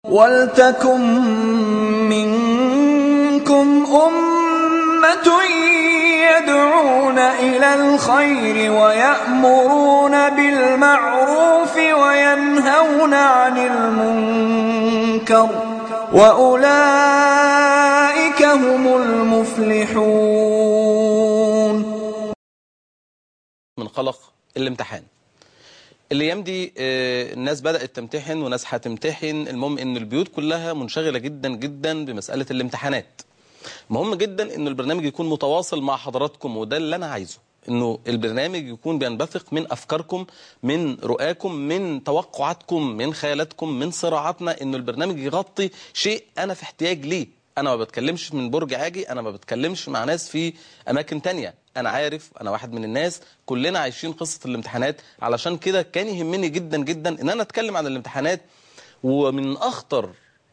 وَلْتَكُن مِّنكُمْ أُمَّةٌ يَدْعُونَ إِلَى الْخَيْرِ وَيَأْمُرُونَ بِالْمَعْرُوفِ وَيَنْهَوْنَ عَنِ الْمُنكَرِ ۚ وَأُولَٰئِكَ هُمُ الْمُفْلِحُونَ من خلق الامتحان الايام دي آه، الناس بدات تمتحن وناس هتمتحن المهم ان البيوت كلها منشغله جدا جدا بمساله الامتحانات مهم جدا ان البرنامج يكون متواصل مع حضراتكم وده اللي انا عايزه انه البرنامج يكون بينبثق من افكاركم من رؤاكم من توقعاتكم من خيالاتكم من صراعاتنا انه البرنامج يغطي شيء انا في احتياج ليه انا ما بتكلمش من برج عاجي انا ما بتكلمش مع ناس في اماكن تانية انا عارف انا واحد من الناس كلنا عايشين قصة الامتحانات علشان كده كان يهمني جدا جدا ان انا اتكلم عن الامتحانات ومن اخطر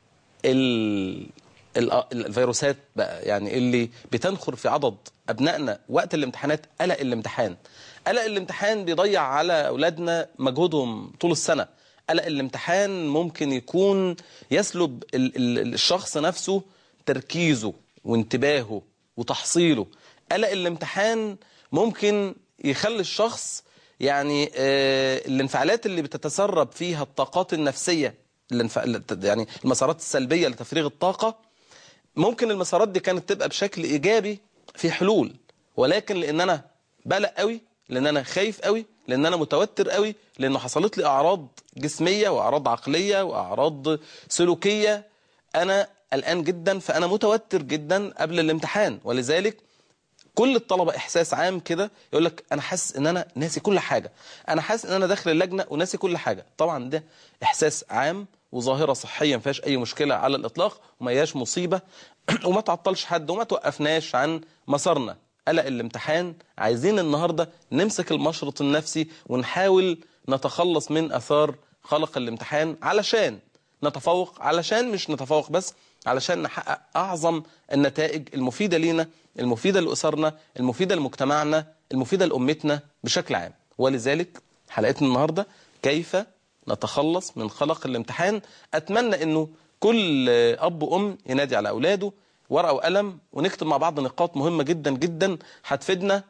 ال... ال- الفيروسات بقى يعني اللي بتنخر في عضد ابنائنا وقت الامتحانات قلق الامتحان قلق الامتحان بيضيع على اولادنا مجهودهم طول السنه قلق الامتحان ممكن يكون يسلب ال- ال- الشخص نفسه تركيزه وانتباهه وتحصيله قلق الامتحان ممكن يخلي الشخص يعني آه الانفعالات اللي بتتسرب فيها الطاقات النفسيه الانف- يعني المسارات السلبيه لتفريغ الطاقه ممكن المسارات دي كانت تبقى بشكل ايجابي في حلول ولكن لان انا بقلق قوي لان انا خايف قوي لان انا متوتر قوي لانه حصلت لي اعراض جسميه واعراض عقليه واعراض سلوكيه انا قلقان جدا فانا متوتر جدا قبل الامتحان ولذلك كل الطلبة إحساس عام كده يقول لك أنا حاسس إن أنا ناسي كل حاجة أنا حاسس إن أنا داخل اللجنة وناسي كل حاجة طبعا ده إحساس عام وظاهرة صحية ما فيهاش أي مشكلة على الإطلاق وما هياش مصيبة وما تعطلش حد وما توقفناش عن مسارنا قلق الامتحان عايزين النهاردة نمسك المشرط النفسي ونحاول نتخلص من أثار خلق الامتحان علشان نتفوق علشان مش نتفوق بس علشان نحقق أعظم النتائج المفيدة لينا المفيدة لأسرنا المفيدة لمجتمعنا المفيدة لأمتنا بشكل عام ولذلك حلقتنا النهاردة كيف نتخلص من خلق الامتحان أتمنى أنه كل أب وأم ينادي على أولاده ورقة وقلم ونكتب مع بعض نقاط مهمة جدا جدا هتفيدنا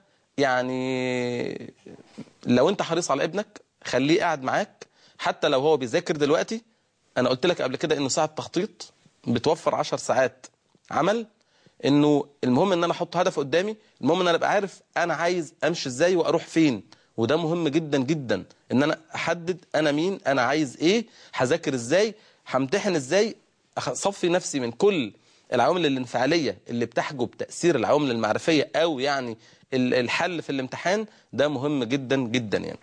يعني لو انت حريص على ابنك خليه قاعد معاك حتى لو هو بيذاكر دلوقتي انا قلت لك قبل كده انه ساعة تخطيط بتوفر 10 ساعات عمل انه المهم ان انا احط هدف قدامي المهم ان انا ابقى عارف انا عايز امشي ازاي واروح فين وده مهم جدا جدا ان انا احدد انا مين انا عايز ايه هذاكر ازاي همتحن ازاي اصفي نفسي من كل العوامل الانفعاليه اللي بتحجب تاثير العوامل المعرفيه او يعني ال- الحل في الامتحان ده مهم جدا جدا يعني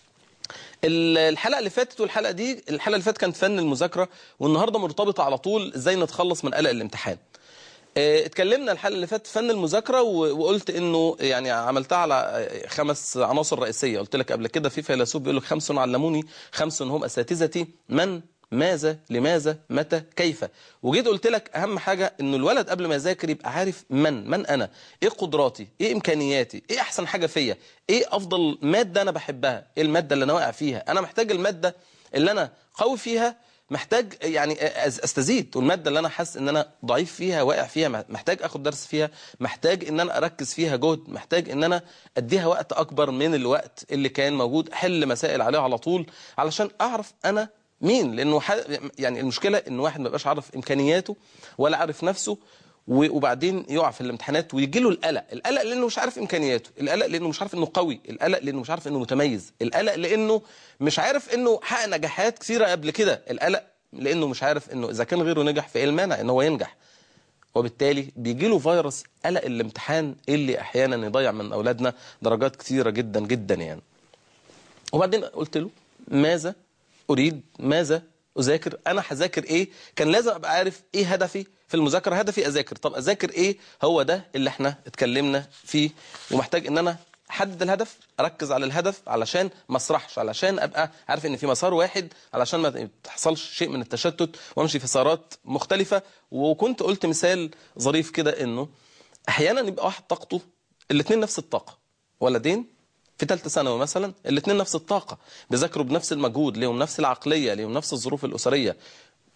ال- الحلقه اللي فاتت والحلقه دي الحلقه اللي فاتت كانت فن المذاكره والنهارده مرتبطه على طول ازاي نتخلص من قلق الامتحان آه، اتكلمنا الحلقه اللي فاتت فن المذاكره و- وقلت انه يعني عملتها على آه، خمس عناصر رئيسيه قلت لك قبل كده في فيلسوف بيقول لك خمس علموني خمس هم اساتذتي من ماذا لماذا متى كيف وجيت قلت لك اهم حاجه انه الولد قبل ما يذاكر يبقى عارف من من انا ايه قدراتي ايه امكانياتي ايه احسن حاجه فيا ايه افضل ماده انا بحبها ايه الماده اللي انا واقع فيها انا محتاج الماده اللي انا قوي فيها محتاج يعني أز- استزيد والماده اللي انا حاسس ان انا ضعيف فيها واقع فيها محتاج اخد درس فيها محتاج ان انا اركز فيها جهد محتاج ان انا اديها وقت اكبر من الوقت اللي كان موجود احل مسائل عليها على طول علشان اعرف انا مين لانه ح... يعني المشكله ان واحد ما يبقاش عارف امكانياته ولا عارف نفسه و- وبعدين يقع في الامتحانات ويجي له القلق القلق لانه مش عارف امكانياته القلق لانه مش عارف انه قوي القلق لانه مش عارف انه متميز القلق لانه مش عارف انه حقق نجاحات كثيره قبل كده القلق لانه مش عارف انه اذا كان غيره نجح في ايه المانع ان هو ينجح وبالتالي بيجي له فيروس قلق الامتحان اللي احيانا يضيع من اولادنا درجات كثيره جدا جدا يعني وبعدين قلت له ماذا اريد ماذا اذاكر انا هذاكر ايه كان لازم ابقى عارف ايه هدفي في المذاكره هدفي اذاكر طب اذاكر ايه هو ده اللي احنا اتكلمنا فيه ومحتاج ان انا احدد الهدف اركز على الهدف علشان ما اسرحش علشان ابقى عارف ان في مسار واحد علشان ما تحصلش شيء من التشتت وامشي في مسارات مختلفه وكنت قلت مثال ظريف كده انه احيانا يبقى واحد طاقته الاثنين نفس الطاقه ولدين في ثالثه ثانوي مثلا الاثنين نفس الطاقه بيذاكروا بنفس المجهود ليهم نفس العقليه ليهم نفس الظروف الاسريه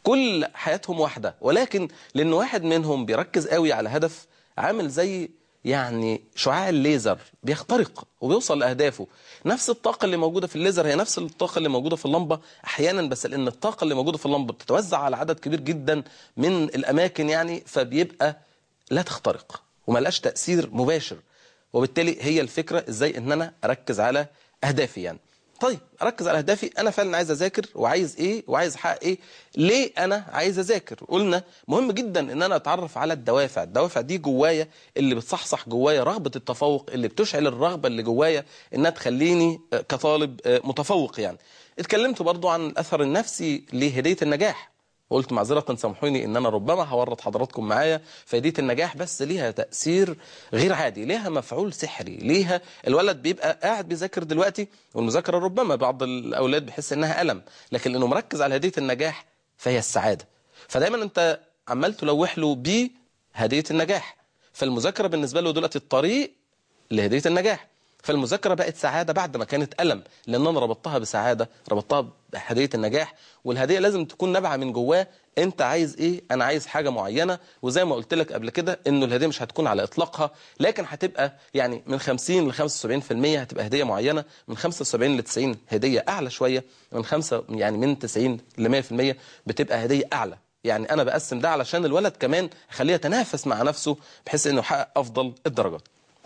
كل حياتهم واحدة ولكن لأن واحد منهم بيركز قوي على هدف عامل زي يعني شعاع الليزر بيخترق وبيوصل لأهدافه نفس الطاقة اللي موجودة في الليزر هي نفس الطاقة اللي موجودة في اللمبة أحيانا بس لأن الطاقة اللي موجودة في اللمبة بتتوزع على عدد كبير جدا من الأماكن يعني فبيبقى لا تخترق وملقاش تأثير مباشر وبالتالي هي الفكرة ازاي ان انا اركز على اهدافي يعني طيب اركز على اهدافي انا فعلا عايز اذاكر وعايز ايه وعايز احقق ايه ليه انا عايز اذاكر قلنا مهم جدا ان انا اتعرف على الدوافع الدوافع دي جوايا اللي بتصحصح جوايا رغبة التفوق اللي بتشعل الرغبة اللي جوايا انها تخليني آه، كطالب آه، متفوق يعني اتكلمت برضو عن الاثر النفسي لهدية النجاح قلت معذرة سامحوني ان انا ربما هورط حضراتكم معايا في هدية النجاح بس ليها تأثير غير عادي ليها مفعول سحري ليها الولد بيبقى قاعد بيذاكر دلوقتي والمذاكرة ربما بعض الاولاد بيحس انها ألم لكن لانه مركز على هدية النجاح فهي السعادة فدايما انت عمال تلوح له بهدية النجاح فالمذاكرة بالنسبة له دلوقتي الطريق لهدية النجاح فالمذاكرة بقت سعادة بعد ما كانت ألم لأن أنا ربطتها بسعادة ربطتها بهدية النجاح والهدية لازم تكون نابعة من جواه أنت عايز إيه أنا عايز حاجة معينة وزي ما قلت لك قبل كده إنه الهدية مش هتكون على إطلاقها لكن هتبقى يعني من 50 ل 75% هتبقى هدية معينة من 75 ل 90 هدية أعلى شوية من 5 يعني من 90 ل 100% بتبقى هدية أعلى يعني أنا بقسم ده علشان الولد كمان خليه يتنافس مع نفسه بحيث إنه يحقق أفضل الدرجات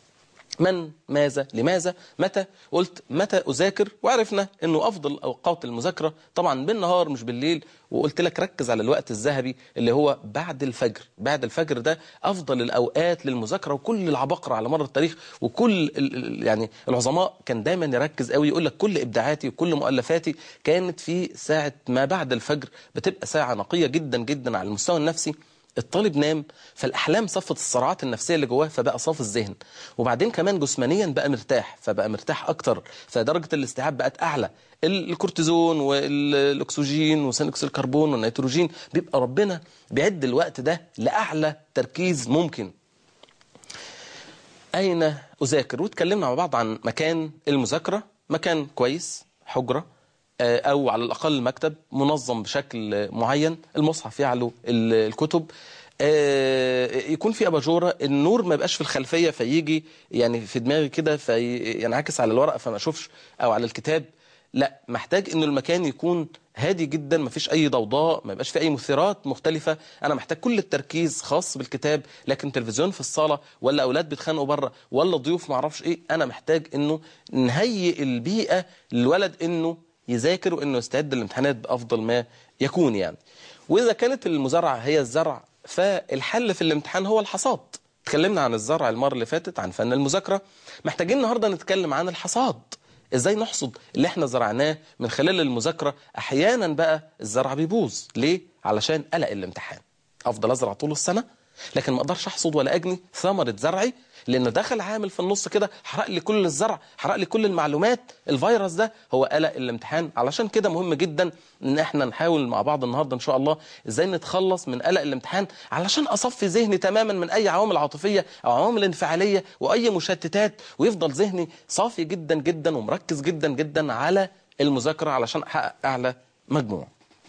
من ماذا لماذا متى قلت متى أذاكر وعرفنا أنه أفضل أوقات المذاكرة طبعا بالنهار مش بالليل وقلت لك ركز على الوقت الذهبي اللي هو بعد الفجر بعد الفجر ده أفضل الأوقات للمذاكرة وكل العباقرة على مر التاريخ وكل ال- ال- يعني العظماء كان دايما يركز قوي يقول لك كل إبداعاتي وكل مؤلفاتي كانت في ساعة ما بعد الفجر بتبقى ساعة نقية جدا جدا على المستوى النفسي الطالب نام فالأحلام صفت الصراعات النفسية اللي جواه فبقى صاف الذهن وبعدين كمان جسمانيا بقى مرتاح فبقى مرتاح أكتر فدرجة الاستيعاب بقت أعلى ال- الكورتيزون والأكسجين وثاني أكسيد الكربون والنيتروجين بيبقى ربنا بيعد الوقت ده لأعلى تركيز ممكن أين أذاكر واتكلمنا مع بعض عن مكان المذاكرة مكان كويس حجرة آه، أو على الأقل مكتب منظم بشكل آه، معين المصحف يعلو ال- الكتب آه، يكون في أباجورة النور ما يبقاش في الخلفية فيجي يعني في دماغي كده فينعكس على الورقة فما أشوفش أو على الكتاب لا محتاج انه المكان يكون هادي جدا ما فيش اي ضوضاء ما يبقاش في اي مثيرات مختلفه انا محتاج كل التركيز خاص بالكتاب لكن تلفزيون في الصاله ولا اولاد بيتخانقوا بره ولا ضيوف ما اعرفش ايه انا محتاج انه نهيئ البيئه للولد انه يذاكر وانه يستعد للامتحانات بافضل ما يكون يعني واذا كانت المزارعه هي الزرع فالحل في الامتحان هو الحصاد اتكلمنا عن الزرع المره اللي فاتت عن فن المذاكره محتاجين النهارده نتكلم عن الحصاد ازاي نحصد اللي احنا زرعناه من خلال المذاكرة احيانا بقى الزرع بيبوظ ليه علشان قلق الامتحان افضل ازرع طول السنة لكن ما اقدرش احصد ولا اجني ثمرة زرعي لان دخل عامل في النص كده حرق لي كل الزرع حرق لي كل المعلومات الفيروس ده هو قلق الامتحان علشان كده مهم جدا ان احنا نحاول مع بعض النهارده ان شاء الله ازاي نتخلص من قلق الامتحان علشان اصفي ذهني تماما من اي عوامل عاطفيه او عوامل انفعاليه واي مشتتات ويفضل ذهني صافي جدا جدا ومركز جدا جدا على المذاكره علشان احقق اعلى مجموع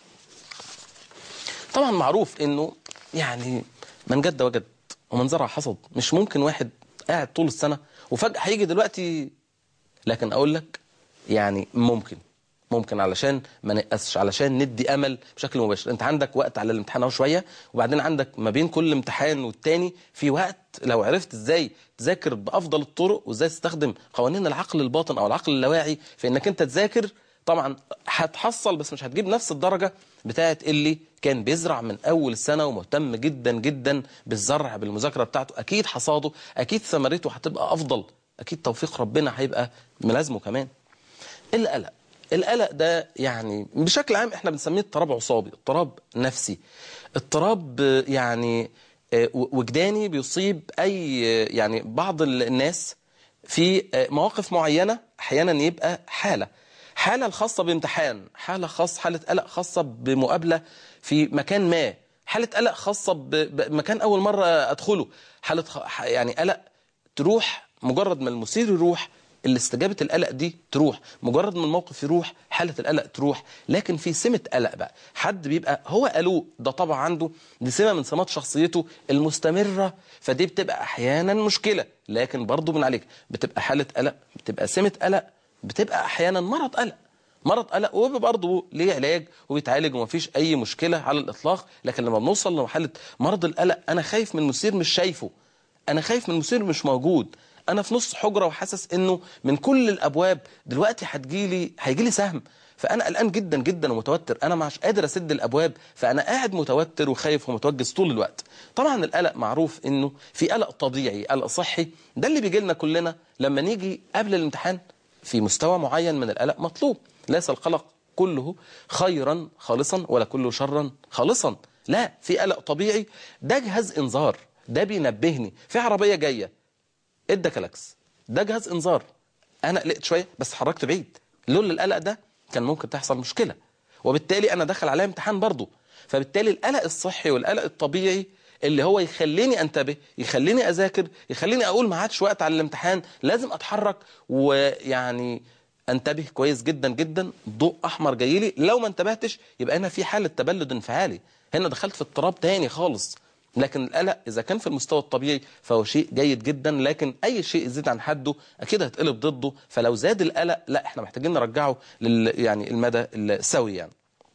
طبعا معروف انه يعني من جد وجد ومن زرع حصد مش ممكن واحد قاعد طول السنة وفجأة هيجي دلوقتي لكن اقول لك يعني ممكن ممكن علشان ما نقسش علشان ندي امل بشكل مباشر انت عندك وقت على الامتحان اهو شويه وبعدين عندك ما بين كل امتحان والتاني في وقت لو عرفت ازاي تذاكر بافضل الطرق وازاي تستخدم قوانين العقل الباطن او العقل اللاواعي في انك انت تذاكر طبعا هتحصل بس مش هتجيب نفس الدرجه بتاعت اللي كان بيزرع من اول السنه ومهتم جدا جدا بالزرع بالمذاكره بتاعته اكيد حصاده اكيد ثمرته هتبقى افضل اكيد توفيق ربنا هيبقى ملازمه كمان القلق القلق ده يعني بشكل عام احنا بنسميه اضطراب عصابي اضطراب نفسي اضطراب آه، يعني آه، وجداني بيصيب اي آه، يعني بعض الناس في آه، مواقف معينة احيانا يبقى حالة حالة الخاصة بامتحان حالة خاصة حالة قلق خاصة بمقابلة في مكان ما حالة قلق خاصة ب- بمكان أول مرة أدخله حالة خ- يعني قلق تروح مجرد ما المثير يروح اللي استجابه القلق دي تروح مجرد ما الموقف يروح حاله القلق تروح لكن في سمه قلق بقى حد بيبقى هو قلق ده طبعا عنده دي سمه من سمات شخصيته المستمره فدي بتبقى احيانا مشكله لكن برضه بنعالجها بتبقى حاله قلق بتبقى سمه قلق بتبقى احيانا مرض قلق مرض قلق وبرضه ليه علاج وبيتعالج ومفيش اي مشكله على الاطلاق لكن لما بنوصل لمرحله مرض القلق انا خايف من مثير مش شايفه انا خايف من مثير مش موجود انا في نص حجره وحاسس انه من كل الابواب دلوقتي هتجيلي هيجيلي سهم فانا قلقان جدا جدا ومتوتر انا مش قادر اسد الابواب فانا قاعد متوتر وخايف ومتوجس طول الوقت طبعا القلق معروف انه في قلق طبيعي قلق صحي ده اللي بيجي لنا كلنا لما نيجي قبل الامتحان في مستوى معين من القلق مطلوب ليس القلق كله خيرا خالصا ولا كله شرا خالصا لا في قلق طبيعي ده جهاز انذار ده بينبهني في عربيه جايه ادى كلاكس ده جهاز انذار انا قلقت شويه بس اتحركت بعيد لولا القلق ده كان ممكن تحصل مشكله وبالتالي انا داخل عليا امتحان برضه فبالتالي القلق الصحي والقلق الطبيعي اللي هو يخليني انتبه يخليني اذاكر يخليني اقول ما عادش وقت على الامتحان لازم اتحرك ويعني انتبه كويس جدا جدا ضوء احمر جاي لي لو ما انتبهتش يبقى انا في حاله تبلد انفعالي هنا دخلت في اضطراب تاني خالص لكن القلق اذا كان في المستوى الطبيعي فهو شيء جيد جدا لكن اي شيء يزيد عن حده اكيد هيتقلب ضده فلو زاد القلق لا احنا محتاجين نرجعه لل يعني المدى السوي يعني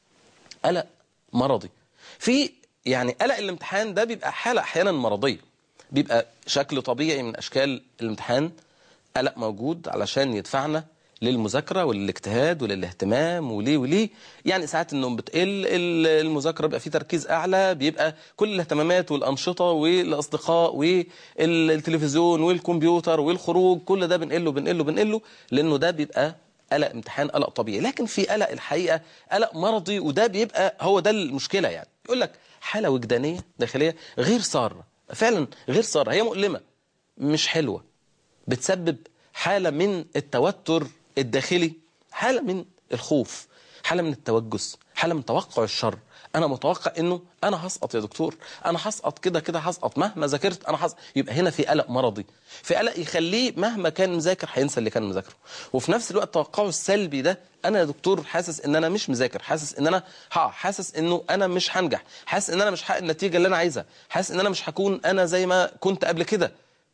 قلق مرضي في يعني قلق الامتحان ده بيبقى حاله احيانا مرضيه بيبقى شكل طبيعي من اشكال الامتحان قلق موجود علشان يدفعنا للمذاكره وللاجتهاد وللاهتمام وليه وليه يعني ساعات النوم بتقل المذاكره بيبقى فيه تركيز اعلى بيبقى كل الاهتمامات والانشطه والاصدقاء والتلفزيون والكمبيوتر والخروج كل ده بنقله بنقله بنقله لانه ده بيبقى قلق امتحان قلق طبيعي لكن في قلق الحقيقه قلق مرضي وده بيبقى هو ده المشكله يعني يقول لك حاله وجدانيه داخليه غير ساره فعلا غير ساره هي مؤلمه مش حلوه بتسبب حاله من التوتر الداخلي حاله من الخوف حاله من التوجس حاله من توقع الشر انا متوقع انه انا هسقط يا دكتور انا هسقط كده كده هسقط مهما ذاكرت انا هسقط يبقى هنا في قلق مرضي في قلق يخليه مهما كان مذاكر هينسى اللي كان مذاكره وفي نفس الوقت توقعه السلبي ده انا يا دكتور حاسس ان انا مش مذاكر حاسس ان انا ها حاسس انه انا مش هنجح حاسس ان انا مش هحقق النتيجه اللي انا عايزها حاسس ان انا مش هكون انا زي ما كنت قبل كده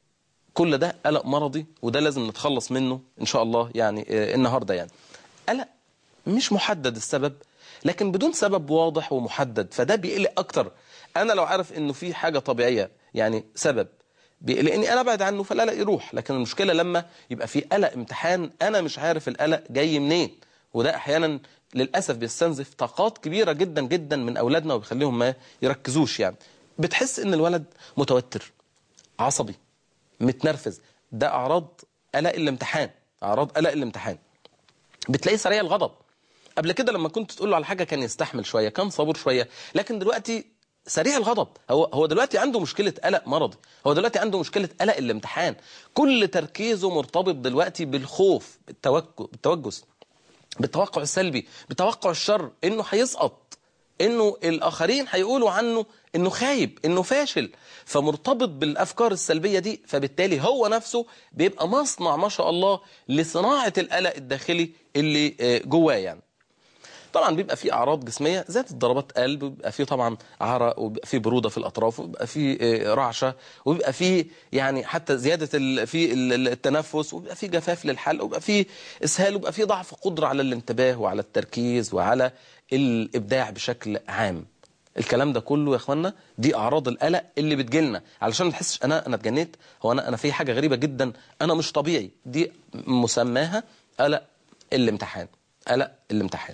كل ده قلق مرضي وده لازم نتخلص منه ان شاء الله يعني آه النهارده يعني قلق مش محدد السبب لكن بدون سبب واضح ومحدد فده بيقلق اكتر انا لو عارف انه في حاجه طبيعيه يعني سبب بيقلقني انا ابعد عنه فالقلق يروح لكن المشكله لما يبقى في قلق امتحان انا مش عارف القلق جاي منين وده احيانا للاسف بيستنزف طاقات كبيره جدا جدا من اولادنا وبيخليهم ما يركزوش يعني بتحس ان الولد متوتر عصبي متنرفز ده اعراض قلق الامتحان اعراض قلق الامتحان بتلاقيه سريع الغضب قبل كده لما كنت تقول له على حاجه كان يستحمل شويه كان صبور شويه لكن دلوقتي سريع الغضب هو هو دلوقتي عنده مشكله قلق مرضي هو دلوقتي عنده مشكله قلق الامتحان كل تركيزه مرتبط دلوقتي بالخوف بالتوجس بالتوقع السلبي بتوقع الشر انه هيسقط انه الاخرين هيقولوا عنه انه خايب انه فاشل فمرتبط بالافكار السلبيه دي فبالتالي هو نفسه بيبقى مصنع ما شاء الله لصناعه القلق الداخلي اللي جواه يعني طبعا بيبقى في اعراض جسميه زادت ضربات قلب بيبقى في طبعا عرق وبيبقى في بروده في الاطراف وبيبقى في رعشه وبيبقى في يعني حتى زياده في التنفس وبيبقى في جفاف للحلق وبيبقى في اسهال وبيبقى في ضعف قدره على الانتباه وعلى التركيز وعلى الابداع بشكل عام الكلام ده كله يا اخوانا دي اعراض القلق اللي بتجيلنا علشان ما تحسش انا انا اتجنيت هو انا انا في حاجه غريبه جدا انا مش طبيعي دي مسماها قلق الامتحان قلق الامتحان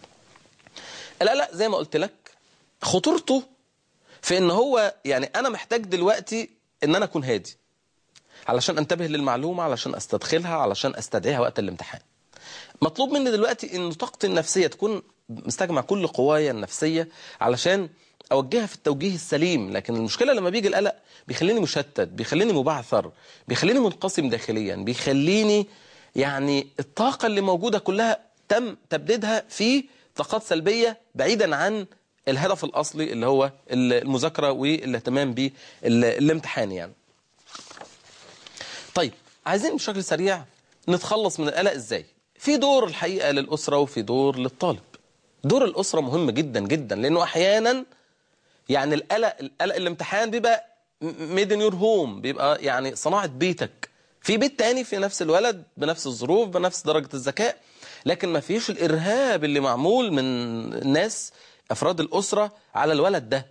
القلق زي ما قلت لك خطورته في ان هو يعني انا محتاج دلوقتي ان انا اكون هادي علشان انتبه للمعلومه علشان استدخلها علشان استدعيها وقت الامتحان مطلوب مني دلوقتي ان طاقتي النفسيه تكون مستجمع كل قوايا النفسيه علشان اوجهها في التوجيه السليم لكن المشكله لما بيجي القلق بيخليني مشتت بيخليني مبعثر بيخليني منقسم داخليا بيخليني يعني الطاقه اللي موجوده كلها تم تبديدها في طاقات سلبيه بعيدا عن الهدف الاصلي اللي هو المذاكره والاهتمام بالامتحان يعني طيب عايزين بشكل سريع نتخلص من القلق ازاي في دور الحقيقة للأسرة وفي دور للطالب دور الأسرة مهم جدا جدا لأنه أحيانا يعني القلق القلق الامتحان بيبقى ميد ان يور هوم بيبقى يعني صناعة بيتك في بيت تاني في نفس الولد بنفس الظروف بنفس درجة الذكاء لكن ما فيش الإرهاب اللي معمول من الناس أفراد الأسرة على الولد ده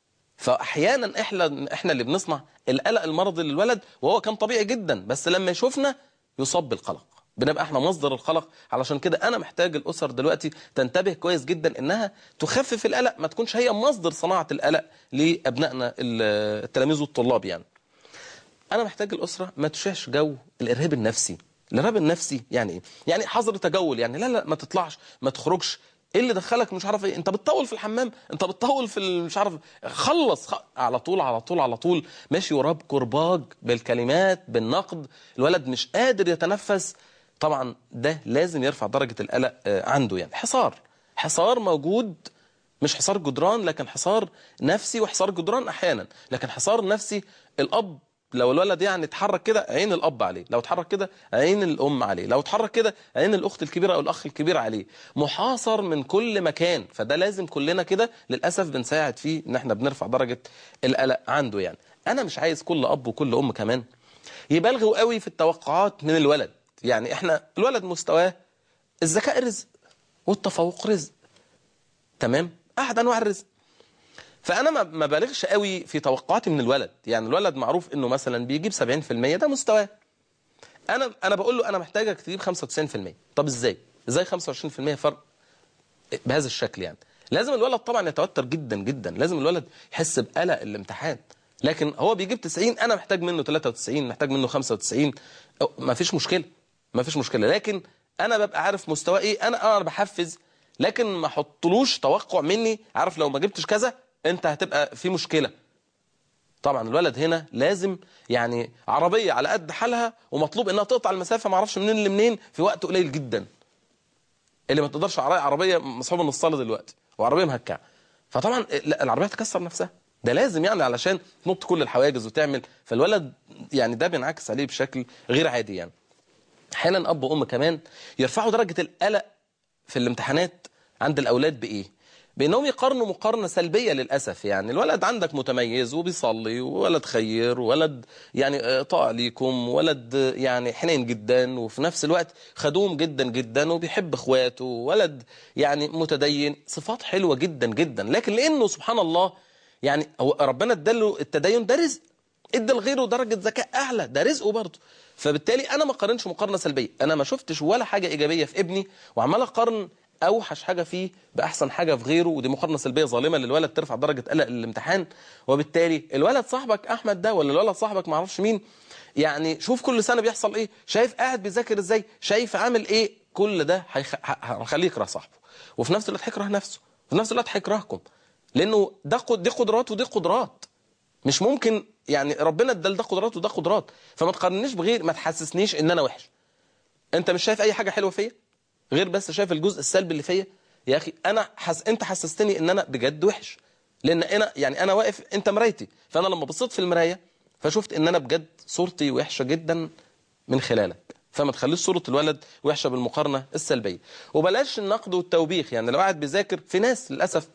فأحيانا إحنا, إحنا اللي بنصنع القلق المرضي للولد وهو كان طبيعي جدا بس لما يشوفنا يصاب بالقلق بنبقى احنا مصدر القلق علشان كده انا محتاج الاسر دلوقتي تنتبه كويس جدا انها تخفف القلق ما تكونش هي مصدر صناعه القلق لابنائنا التلاميذ والطلاب يعني انا محتاج الاسره ما تشعش جو الارهاب النفسي الارهاب النفسي يعني ايه يعني حظر تجول يعني لا لا ما تطلعش ما تخرجش ايه اللي دخلك مش عارف ايه انت بتطول في الحمام انت بتطول في ال- مش عارف خلص خ... على طول على طول على طول ماشي وراه بكرباج بالكلمات بالنقد الولد مش قادر يتنفس طبعا ده لازم يرفع درجة القلق آه، عنده يعني حصار حصار موجود مش حصار جدران لكن حصار نفسي وحصار جدران احيانا لكن حصار نفسي الاب لو الولد يعني اتحرك كده عين الاب عليه لو اتحرك كده عين الام عليه لو اتحرك كده عين الاخت الكبيره او الاخ الكبير عليه محاصر من كل مكان فده لازم كلنا كده للاسف بنساعد فيه ان احنا بنرفع درجه القلق عنده يعني انا مش عايز كل اب وكل ام كمان يبالغوا قوي في التوقعات من الولد يعني احنا الولد مستواه الذكاء رزق والتفوق رزق تمام احد انواع الرزق فانا ما ما بالغش قوي في توقعاتي من الولد يعني الولد معروف انه مثلا بيجيب 70% ده مستواه انا انا بقول له انا محتاجك تجيب 95% طب ازاي ازاي 25% فرق بهذا الشكل يعني لازم الولد طبعا يتوتر جدا جدا لازم الولد يحس بقلق الامتحان لكن هو بيجيب 90 انا محتاج منه 93 محتاج منه 95 ما فيش مشكله ما فيش مشكله لكن انا ببقى عارف مستواه ايه انا انا بحفز لكن ما احطلوش توقع مني عارف لو ما جبتش كذا انت هتبقى في مشكله طبعا الولد هنا لازم يعني عربيه على قد حالها ومطلوب انها تقطع المسافه ما اعرفش منين لمنين في وقت قليل جدا اللي ما تقدرش عربيه عربيه مصحوبه نصاله دلوقتي وعربيه مهكعه فطبعا لا العربيه تكسر نفسها ده لازم يعني علشان تنط كل الحواجز وتعمل فالولد يعني ده بينعكس عليه بشكل غير عادي يعني احيانا اب وام كمان يرفعوا درجه القلق في الامتحانات عند الاولاد بايه بانهم يقارنوا مقارنه سلبيه للاسف يعني الولد عندك متميز وبيصلي وولد خير وولد يعني آه، طاع ليكم ولد آه، يعني حنين جدا وفي نفس الوقت خدوم جدا جدا وبيحب اخواته ولد يعني متدين صفات حلوه جدا جدا لكن لانه سبحان الله يعني هو ربنا اداله التدين ده رزق ادى لغيره درجه ذكاء اعلى ده رزقه برضه فبالتالي انا ما قارنش مقارنه سلبيه انا ما شفتش ولا حاجه ايجابيه في ابني وعمال اقارن اوحش حاجه فيه باحسن حاجه في غيره ودي مقارنه سلبيه ظالمه للولد ترفع درجه قلق الامتحان وبالتالي الولد صاحبك احمد ده ولا الولد صاحبك ما اعرفش مين يعني شوف كل سنه بيحصل ايه شايف قاعد بيذاكر ازاي شايف عامل ايه كل ده هيخ- ه- هيخليه يكره صاحبه وفي نفس الوقت هيكره نفسه وفي نفس الوقت هيكرهكم لانه ده قد- دي قدرات ودي قدرات مش ممكن يعني ربنا ادال ده قدرات وده قدرات فما تقارنيش بغير ما تحسسنيش ان انا وحش انت مش شايف اي حاجه حلوه فيا غير بس شايف الجزء السلبي اللي فيا يا اخي انا حس... انت حسستني ان انا بجد وحش لان انا يعني انا واقف انت مرايتي فانا لما بصيت في المرايه فشفت ان انا بجد صورتي وحشه جدا من خلالك فما تخليش صوره الولد وحشه بالمقارنه السلبيه وبلاش النقد والتوبيخ يعني لو قاعد بيذاكر في ناس للاسف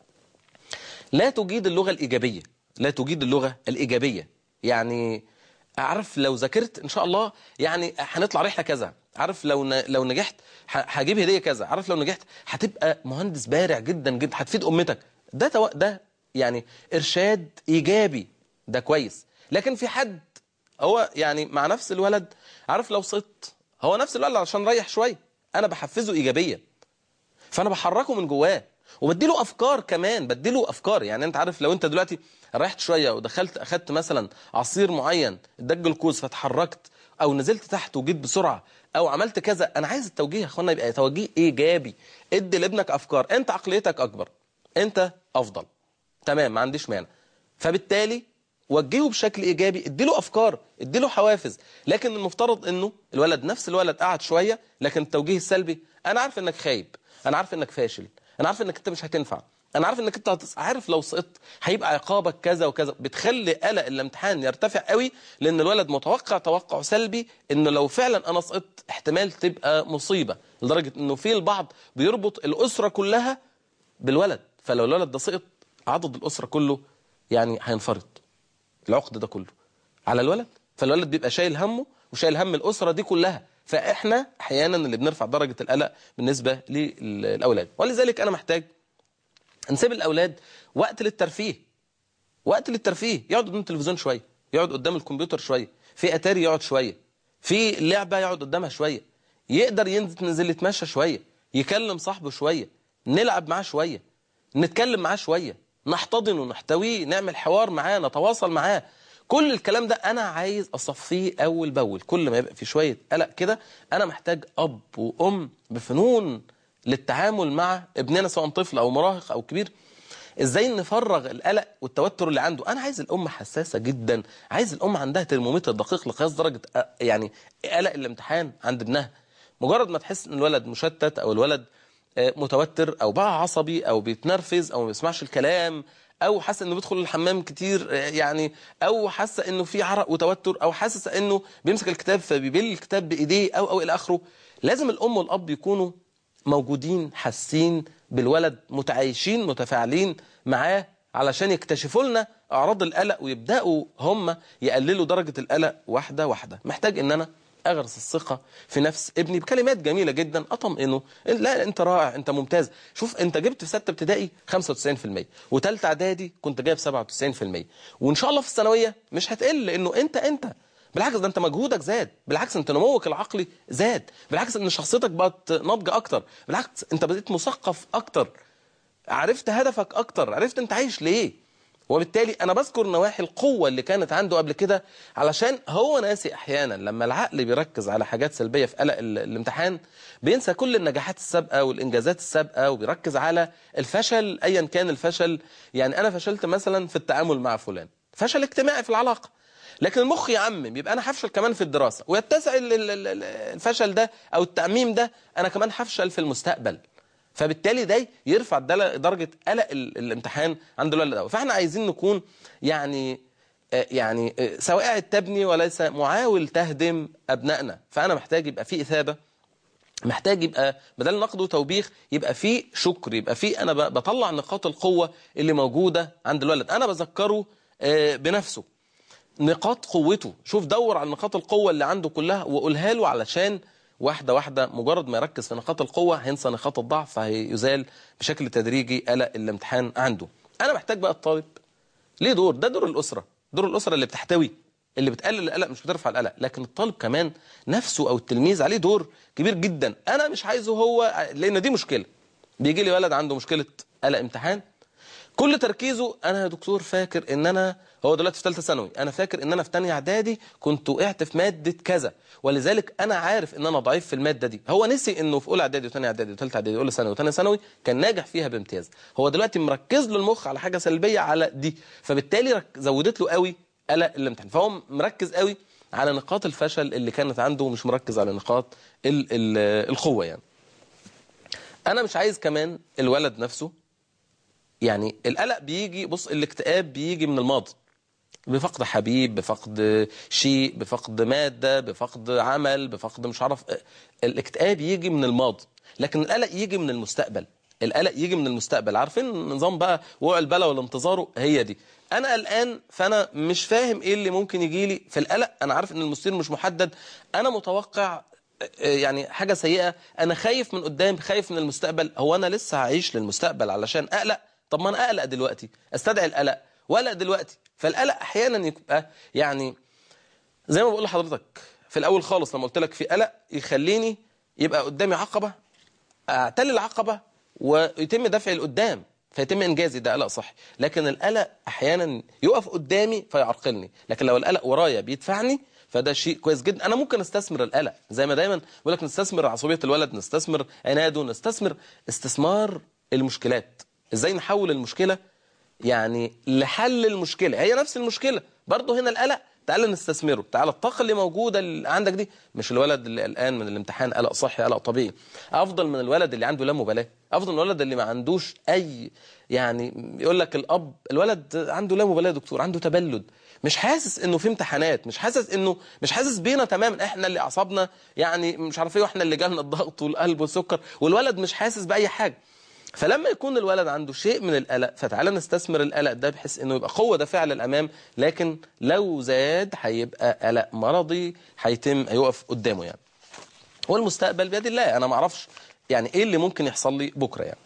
لا تجيد اللغة الإيجابية لا تجيد اللغة الإيجابية يعني عارف لو ذاكرت إن شاء الله يعني هنطلع رحلة كذا عارف لو ن... لو نجحت ه- هجيب هدية كذا عارف لو نجحت هتبقى مهندس بارع جدا جدا هتفيد أمتك ده تو... ده يعني إرشاد إيجابي ده كويس لكن في حد هو يعني مع نفس الولد عارف لو صدت هو نفس الولد عشان ريح شوية أنا بحفزه إيجابيا فانا بحركه من جواه وبديله افكار كمان بديله افكار يعني انت عارف لو انت دلوقتي ريحت شويه ودخلت اخدت مثلا عصير معين اداك جلوكوز فتحركت او نزلت تحت وجيت بسرعه او عملت كذا انا عايز التوجيه يا اخوانا يبقى توجيه ايجابي ادي لابنك افكار انت عقليتك اكبر انت افضل تمام ما عنديش مانع فبالتالي وجهه بشكل ايجابي اديله افكار اديله حوافز لكن المفترض انه الولد نفس الولد قعد شويه لكن التوجيه السلبي انا عارف انك خايب انا عارف انك فاشل انا عارف انك انت مش هتنفع انا عارف انك انت هتص... عارف لو سقطت هيبقى عقابك كذا وكذا بتخلي قلق الامتحان يرتفع قوي لان الولد متوقع توقع سلبي انه لو فعلا انا سقطت احتمال تبقى مصيبه لدرجه انه في البعض بيربط الاسره كلها بالولد فلو الولد ده سقط عضد الاسره كله يعني هينفرط العقد ده كله على الولد فالولد بيبقى شايل همه وشايل هم الاسره دي كلها فاحنا احيانا اللي بنرفع درجه القلق بالنسبه للاولاد ولذلك انا محتاج نسيب الاولاد وقت للترفيه وقت للترفيه يقعد قدام التلفزيون شويه يقعد قدام الكمبيوتر شويه في اتاري يقعد شويه في لعبه يقعد قدامها شويه يقدر ينزل ينزل يتمشى شويه يكلم صاحبه شويه نلعب معاه شويه نتكلم معاه شويه نحتضنه ونحتويه نعمل حوار معاه نتواصل معاه كل الكلام ده انا عايز اصفيه اول باول كل ما يبقى في شويه قلق كده انا محتاج اب وام بفنون للتعامل مع ابننا سواء طفل او مراهق او كبير ازاي نفرغ القلق والتوتر اللي عنده انا عايز الام حساسه جدا عايز الام عندها ترمومتر دقيق لقياس درجه أ- يعني قلق الامتحان عند ابنها مجرد ما تحس ان الولد مشتت او الولد آه، متوتر او بقى عصبي او بيتنرفز او ما بيسمعش الكلام او حاسس انه بيدخل الحمام كتير آه، يعني او حاسه انه في عرق وتوتر او حاسس انه بيمسك الكتاب فبيبل الكتاب بايديه او او الى اخره لازم الام والاب يكونوا موجودين حاسين بالولد متعايشين متفاعلين معاه علشان يكتشفوا لنا اعراض القلق ويبداوا هم يقللوا درجه القلق واحده واحده محتاج ان انا اغرس الثقه في نفس ابني بكلمات جميله جدا اطمئنه لا انت رائع انت ممتاز شوف انت جبت في سته ابتدائي 95% وثالثه اعدادي كنت جايب 97% وان شاء الله في الثانويه مش هتقل لانه انت انت بالعكس ده انت مجهودك زاد بالعكس انت نموك العقلي زاد بالعكس ان شخصيتك بقت ناضجه اكتر بالعكس انت بديت مثقف اكتر عرفت هدفك اكتر عرفت انت عايش ليه وبالتالي انا بذكر نواحي القوه اللي كانت عنده قبل كده علشان هو ناسي احيانا لما العقل بيركز على حاجات سلبيه في قلق ال- الامتحان بينسى كل النجاحات السابقه والانجازات السابقه وبيركز على الفشل ايا كان الفشل يعني انا فشلت مثلا في التعامل مع فلان فشل اجتماعي في العلاقه لكن المخ يعمم يبقى انا هفشل كمان في الدراسه ويتسع ال- ال- ال- الفشل ده او التعميم ده انا كمان هفشل في المستقبل فبالتالي ده يرفع دل- درجه قلق ال- الامتحان عند الولد ده فاحنا عايزين نكون يعني آه، يعني آه، سواعد تبني وليس معاول تهدم ابنائنا فانا محتاج يبقى في اثابه محتاج يبقى بدل نقد وتوبيخ يبقى في شكر يبقى في انا ب- بطلع نقاط القوه اللي موجوده عند الولد انا بذكره آه، بنفسه نقاط قوته شوف دور على نقاط القوة اللي عنده كلها وقولها له علشان واحدة واحدة مجرد ما يركز في نقاط القوة هينسى نقاط الضعف فهيزال بشكل تدريجي قلق الامتحان عنده أنا محتاج بقى الطالب ليه دور ده دور الأسرة دور الأسرة اللي بتحتوي اللي بتقلل القلق مش بترفع القلق لكن الطالب كمان نفسه أو التلميذ عليه دور كبير جدا أنا مش عايزه هو لأن دي مشكلة بيجي لي ولد عنده مشكلة قلق امتحان كل تركيزه انا يا دكتور فاكر ان انا هو دلوقتي في ثالثه ثانوي انا فاكر ان انا في ثانيه اعدادي كنت وقعت في ماده كذا ولذلك انا عارف ان انا ضعيف في الماده دي هو نسي انه في اولى اعدادي وثانيه اعدادي وثالثه اعدادي واولى ثانوي وثانيه ثانوي كان ناجح فيها بامتياز هو دلوقتي مركز له المخ على حاجه سلبيه على دي فبالتالي رك... زودت له قوي قلق الامتحان فهو مركز قوي على نقاط الفشل اللي كانت عنده ومش مركز على نقاط ال... ال... القوه يعني انا مش عايز كمان الولد نفسه يعني القلق بيجي بص الاكتئاب بيجي من الماضي بفقد حبيب بفقد شيء بفقد مادة بفقد عمل بفقد مش عارف الاكتئاب يجي من الماضي لكن القلق يجي من المستقبل القلق يجي من المستقبل عارفين نظام بقى وقع البلا والانتظار هي دي انا قلقان فانا مش فاهم ايه اللي ممكن يجي لي في القلق انا عارف ان المصير مش محدد انا متوقع يعني حاجة سيئة أنا خايف من قدام خايف من المستقبل هو أنا لسه هعيش للمستقبل علشان أقلق طب ما أنا أقلق دلوقتي أستدعي القلق وأقلق دلوقتي فالقلق أحيانا يبقى يعني زي ما بقول لحضرتك في الأول خالص لما قلت لك في قلق يخليني يبقى قدامي عقبة أعتل العقبة ويتم دفعي لقدام فيتم انجازي ده قلق صحي لكن القلق احيانا يقف قدامي فيعرقلني لكن لو القلق ورايا بيدفعني فده شيء كويس جدا انا ممكن استثمر القلق زي ما دايما بقول لك نستثمر عصبيه الولد نستثمر عناده نستثمر استثمار المشكلات ازاي نحول المشكله يعني لحل المشكله هي نفس المشكله برضه هنا القلق تعال نستثمره تعال الطاقه اللي موجوده اللي عندك دي مش الولد اللي قلقان من الامتحان قلق صحي قلق طبيعي افضل من الولد اللي عنده لا مبالاه افضل من الولد اللي ما عندوش اي يعني يقول لك الاب الولد عنده لا مبالاه يا دكتور عنده تبلد مش حاسس انه في امتحانات مش حاسس انه مش حاسس بينا تماما احنا اللي اعصابنا يعني مش عارف ايه واحنا اللي جالنا الضغط والقلب والسكر والولد مش حاسس باي حاجه فلما يكون الولد عنده شيء من القلق فتعالى نستثمر القلق ده بحيث انه يبقى قوه دافعه للامام لكن لو زاد هيبقى قلق مرضي هيتم هيقف قدامه يعني والمستقبل بيد الله انا ما اعرفش يعني ايه اللي ممكن يحصل لي بكره يعني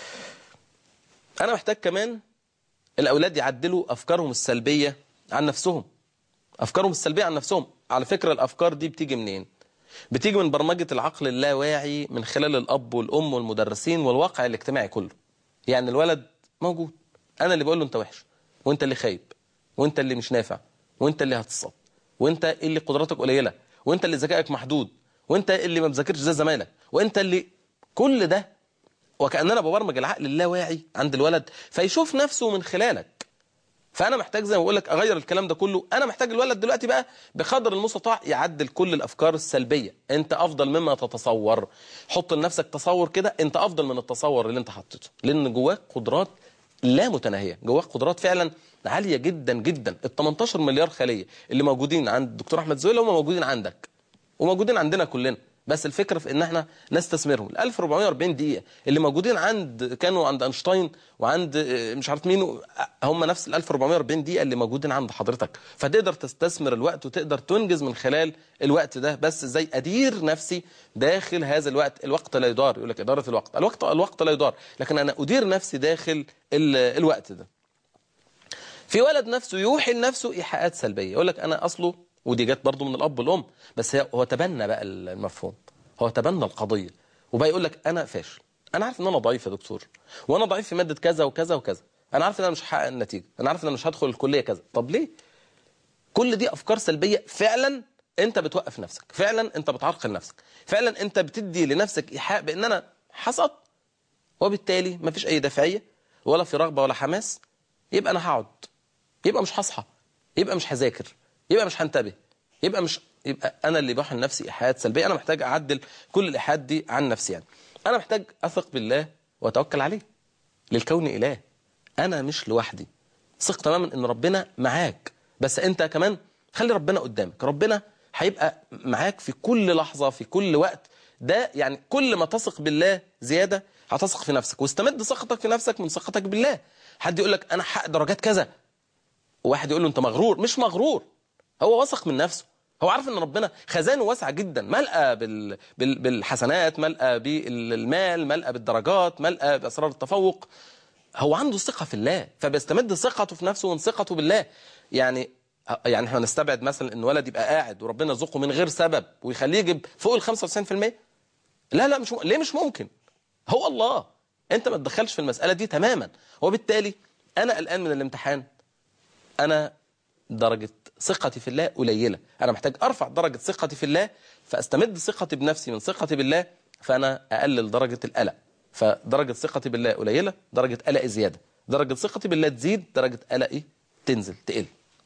انا محتاج كمان الاولاد يعدلوا افكارهم السلبيه عن نفسهم افكارهم السلبيه عن نفسهم على فكره الافكار دي بتيجي منين بتيجي من برمجه العقل اللاواعي من خلال الاب والام والمدرسين والواقع الاجتماعي كله يعني الولد موجود انا اللي بقول له انت وحش وانت اللي خايب وانت اللي مش نافع وانت اللي هتصاب وانت اللي قدراتك قليله وانت اللي ذكائك محدود وانت اللي ما بذاكرش زي زمايلك وانت اللي كل ده وكاننا ببرمج العقل اللاواعي عند الولد فيشوف نفسه من خلالك فانا محتاج زي ما بقول لك اغير الكلام ده كله انا محتاج الولد دلوقتي بقى بقدر المستطاع يعدل كل الافكار السلبيه انت افضل مما تتصور حط لنفسك تصور كده انت افضل من التصور اللي انت حطيته لان جواك قدرات لا متناهيه جواك قدرات فعلا عاليه جدا جدا ال 18 مليار خليه اللي موجودين عند الدكتور احمد زويل هم موجودين عندك وموجودين عندنا كلنا بس الفكره في ان احنا نستثمرهم ال 1440 دقيقه اللي موجودين عند كانوا عند اينشتاين وعند مش عارف مين هم نفس ال 1440 دقيقه اللي موجودين عند حضرتك فتقدر تستثمر الوقت وتقدر تنجز من خلال الوقت ده بس ازاي ادير نفسي داخل هذا الوقت الوقت لا يدار يقول لك اداره الوقت الوقت الوقت لا يدار لكن انا ادير نفسي داخل الوقت ده في ولد نفسه يوحي لنفسه ايحاءات سلبيه يقول لك انا اصله ودي جت برضه من الاب والام بس هو تبنى بقى المفهوم هو تبنى القضيه وبقى يقول لك انا فاشل انا عارف ان انا ضعيف يا دكتور وانا ضعيف في ماده كذا وكذا وكذا انا عارف ان انا مش هحقق النتيجه انا عارف ان انا مش هدخل الكليه كذا طب ليه كل دي افكار سلبيه فعلا انت بتوقف نفسك فعلا انت بتعرقل نفسك فعلا انت بتدي لنفسك ايحاء بان انا حصلت وبالتالي مفيش اي دافعيه ولا في رغبه ولا حماس يبقى انا هقعد يبقى مش هصحى يبقى مش هذاكر يبقى مش هنتبه يبقى مش يبقى انا اللي بحن لنفسي ايحاءات سلبيه انا محتاج اعدل كل الايحاءات دي عن نفسي يعني انا محتاج اثق بالله واتوكل عليه للكون اله انا مش لوحدي ثق تماما ان ربنا معاك بس انت كمان خلي ربنا قدامك ربنا هيبقى معاك في كل لحظه في كل وقت ده يعني كل ما تثق بالله زياده هتثق في نفسك واستمد ثقتك في نفسك من ثقتك بالله حد يقول لك انا حق درجات كذا وواحد يقول له انت مغرور مش مغرور هو واثق من نفسه هو عارف ان ربنا خزانه واسعه جدا ملأى بال... بال... بالحسنات ملأى بالمال ملأى بالدرجات ملأى باسرار التفوق هو عنده ثقه في الله فبيستمد ثقته في نفسه وثقته بالله يعني يعني احنا نستبعد مثلا ان ولد يبقى قاعد وربنا يرزقه من غير سبب ويخليه يجيب فوق ال 95% لا لا مش م... ليه مش ممكن هو الله انت ما تدخلش في المساله دي تماما وبالتالي انا قلقان من الامتحان انا درجة ثقتي في الله قليلة أنا محتاج أرفع درجة ثقتي في الله فأستمد ثقتي بنفسي من ثقتي بالله فأنا أقلل درجة القلق فدرجة ثقتي بالله قليلة درجة قلقي زيادة درجة ثقتي بالله تزيد درجة قلقي تنزل تقل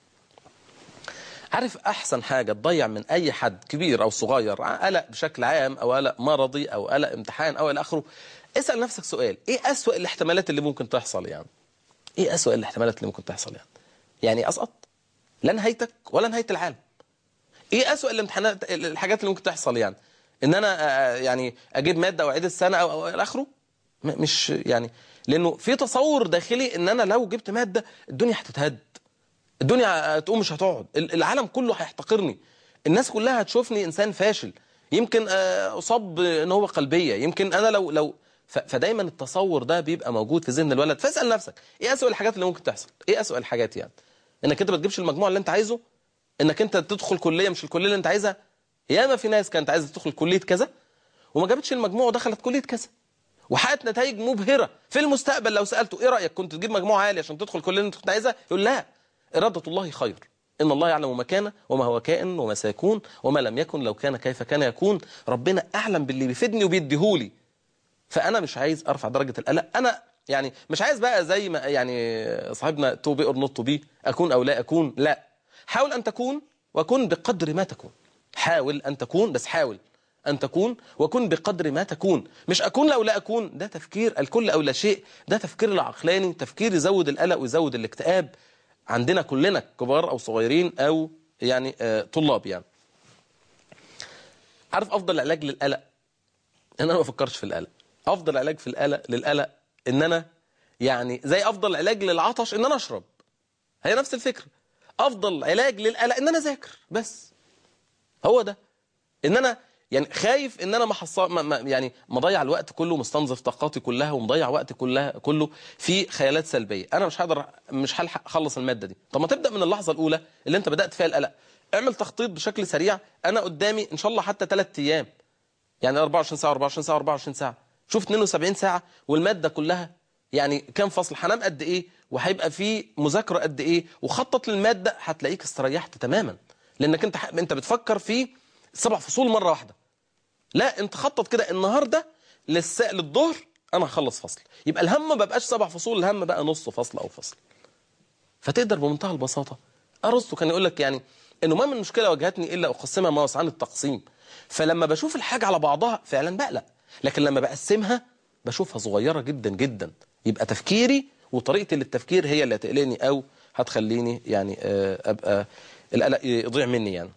عارف أحسن حاجة تضيع من أي حد كبير أو صغير قلق بشكل عام أو قلق مرضي أو قلق امتحان أو إلى آخره اسأل نفسك سؤال إيه أسوأ الاحتمالات اللي ممكن تحصل يعني إيه أسوأ الاحتمالات اللي ممكن تحصل يعني يعني أسقط لا نهايتك ولا نهايه العالم ايه اسوأ الامتحانات الحاجات اللي ممكن تحصل يعني ان انا يعني اجيب ماده او اعيد السنه او, أو الى اخره مش يعني لانه في تصور داخلي ان انا لو جبت ماده الدنيا هتتهد الدنيا هتقوم مش هتقعد العالم كله هيحتقرني الناس كلها هتشوفني انسان فاشل يمكن اصاب ان هو قلبيه يمكن انا لو لو فدايما التصور ده بيبقى موجود في ذهن الولد فاسال نفسك ايه اسوأ الحاجات اللي ممكن تحصل ايه اسوأ الحاجات يعني انك انت ما تجيبش المجموع اللي انت عايزه انك انت تدخل كليه مش الكليه اللي انت عايزها ياما في ناس كانت عايزه تدخل كليه كذا وما جابتش المجموع ودخلت كليه كذا وحققت نتائج مبهره في المستقبل لو سالته ايه رايك كنت تجيب مجموع عالي عشان تدخل الكليه اللي انت كنت عايزها يقول لا اراده الله خير ان الله يعلم ما كان وما هو كائن وما سيكون وما لم يكن لو كان كيف كان يكون ربنا اعلم باللي بيفيدني وبيديهولي فانا مش عايز ارفع درجه القلق انا يعني مش عايز بقى زي ما يعني صاحبنا تو بي اور نوت تو بي اكون او لا اكون لا حاول ان تكون وكن بقدر ما تكون حاول ان تكون بس حاول أن تكون وكن بقدر ما تكون مش أكون لو لا أكون ده تفكير الكل أو لا شيء ده تفكير العقلاني تفكير يزود القلق ويزود الاكتئاب عندنا كلنا كبار أو صغيرين أو يعني آه طلاب يعني عارف أفضل علاج للقلق إن أنا ما أفكرش في القلق أفضل علاج في القلق للقلق إن أنا يعني زي أفضل علاج للعطش إن أنا أشرب هي نفس الفكرة أفضل علاج للقلق إن أنا أذاكر بس هو ده إن أنا يعني خايف ان انا ما حصل ما ما يعني مضيع الوقت كله مستنزف طاقاتي كلها ومضيع وقت كلها كله في خيالات سلبيه انا مش هقدر مش هلحق اخلص الماده دي طب ما تبدا من اللحظه الاولى اللي انت بدات فيها القلق اعمل تخطيط بشكل سريع انا قدامي ان شاء الله حتى 3 ايام يعني 24 ساعه 24 ساعه 24 ساعه شوف 72 ساعه والماده كلها يعني كام فصل هنام قد ايه وهيبقى في مذاكره قد ايه وخطط للماده هتلاقيك استريحت تماما لانك انت انت بتفكر في سبع فصول مره واحده لا انت خطط كده النهارده للساعة للظهر انا هخلص فصل يبقى الهم ما بقاش سبع فصول الهم بقى نص فصل او فصل فتقدر بمنتهى البساطه ارسطو كان يقول لك يعني انه ما من مشكله واجهتني الا اقسمها ما وسعان التقسيم فلما بشوف الحاجه على بعضها فعلا بقلق لكن لما بقسمها بشوفها صغيره جدا جدا يبقى تفكيري وطريقتي للتفكير هي اللي هتقلقني او هتخليني يعني ابقى القلق يضيع مني يعني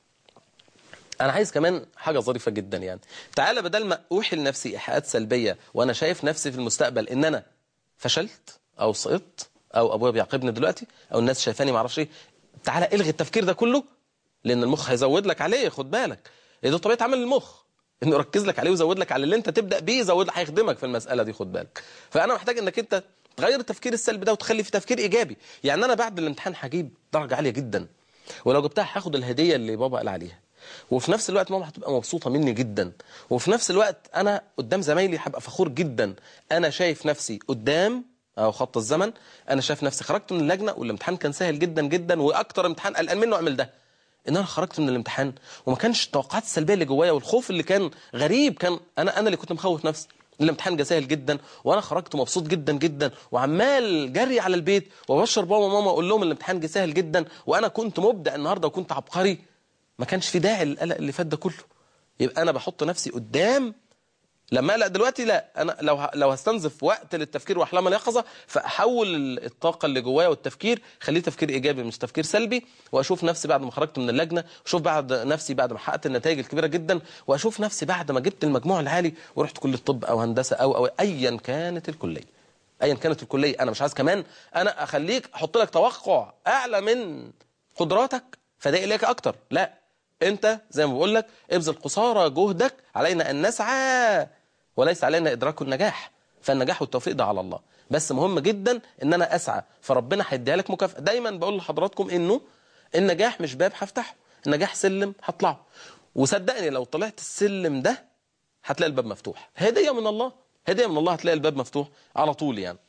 انا عايز كمان حاجه ظريفه جدا يعني تعالى بدل ما اوحي لنفسي ايحاءات سلبيه وانا شايف نفسي في المستقبل ان انا فشلت او سقطت او ابويا بيعاقبني دلوقتي او الناس شايفاني ما اعرفش ايه تعالى الغي التفكير ده كله لان المخ هيزود لك عليه خد بالك ده طبيعه عمل المخ انه يركز لك عليه ويزود لك على اللي انت تبدا بيه يزود لك هيخدمك في المساله دي خد بالك فانا محتاج انك انت تغير التفكير السلبي ده وتخلي في تفكير ايجابي يعني انا بعد الامتحان هجيب درجه عاليه جدا ولو جبتها هاخد الهديه اللي بابا قال عليها وفي نفس الوقت ماما هتبقى مبسوطة مني جدا وفي نفس الوقت أنا قدام زمايلي هبقى فخور جدا أنا شايف نفسي قدام أو خط الزمن أنا شايف نفسي خرجت من اللجنة والامتحان كان سهل جدا جدا وأكتر امتحان قلقان منه أعمل ده ان انا خرجت من الامتحان وما كانش التوقعات السلبيه اللي جوايا والخوف اللي كان غريب كان انا انا اللي كنت مخوف نفسي الامتحان جه سهل جدا وانا خرجت مبسوط جدا جدا وعمال جري على البيت وابشر بابا وماما اقول لهم الامتحان جه سهل جدا وانا كنت مبدع النهارده وكنت عبقري ما كانش في داعي للقلق اللي فات ده كله يبقى انا بحط نفسي قدام لما اقلق دلوقتي لا انا لو لو هستنزف وقت للتفكير واحلام اليقظه فاحول الطاقه اللي جوايا والتفكير خليه تفكير ايجابي مش تفكير سلبي واشوف نفسي بعد ما خرجت من اللجنه واشوف بعد نفسي بعد ما حققت النتائج الكبيره جدا واشوف نفسي بعد ما جبت المجموع العالي ورحت كليه طب او هندسه او او ايا كانت الكليه ايا كانت الكليه انا مش عايز كمان انا اخليك احط لك توقع اعلى من قدراتك فده اليك اكتر لا انت زي ما بقول لك ابذل قصارى جهدك علينا ان نسعى وليس علينا ادراك النجاح فالنجاح والتوفيق ده على الله بس مهم جدا ان انا اسعى فربنا هيديها لك مكافاه دايما بقول لحضراتكم انه النجاح مش باب هفتحه النجاح سلم هطلعه وصدقني لو طلعت السلم ده هتلاقي الباب مفتوح هديه من الله هديه من الله هتلاقي الباب مفتوح على طول يعني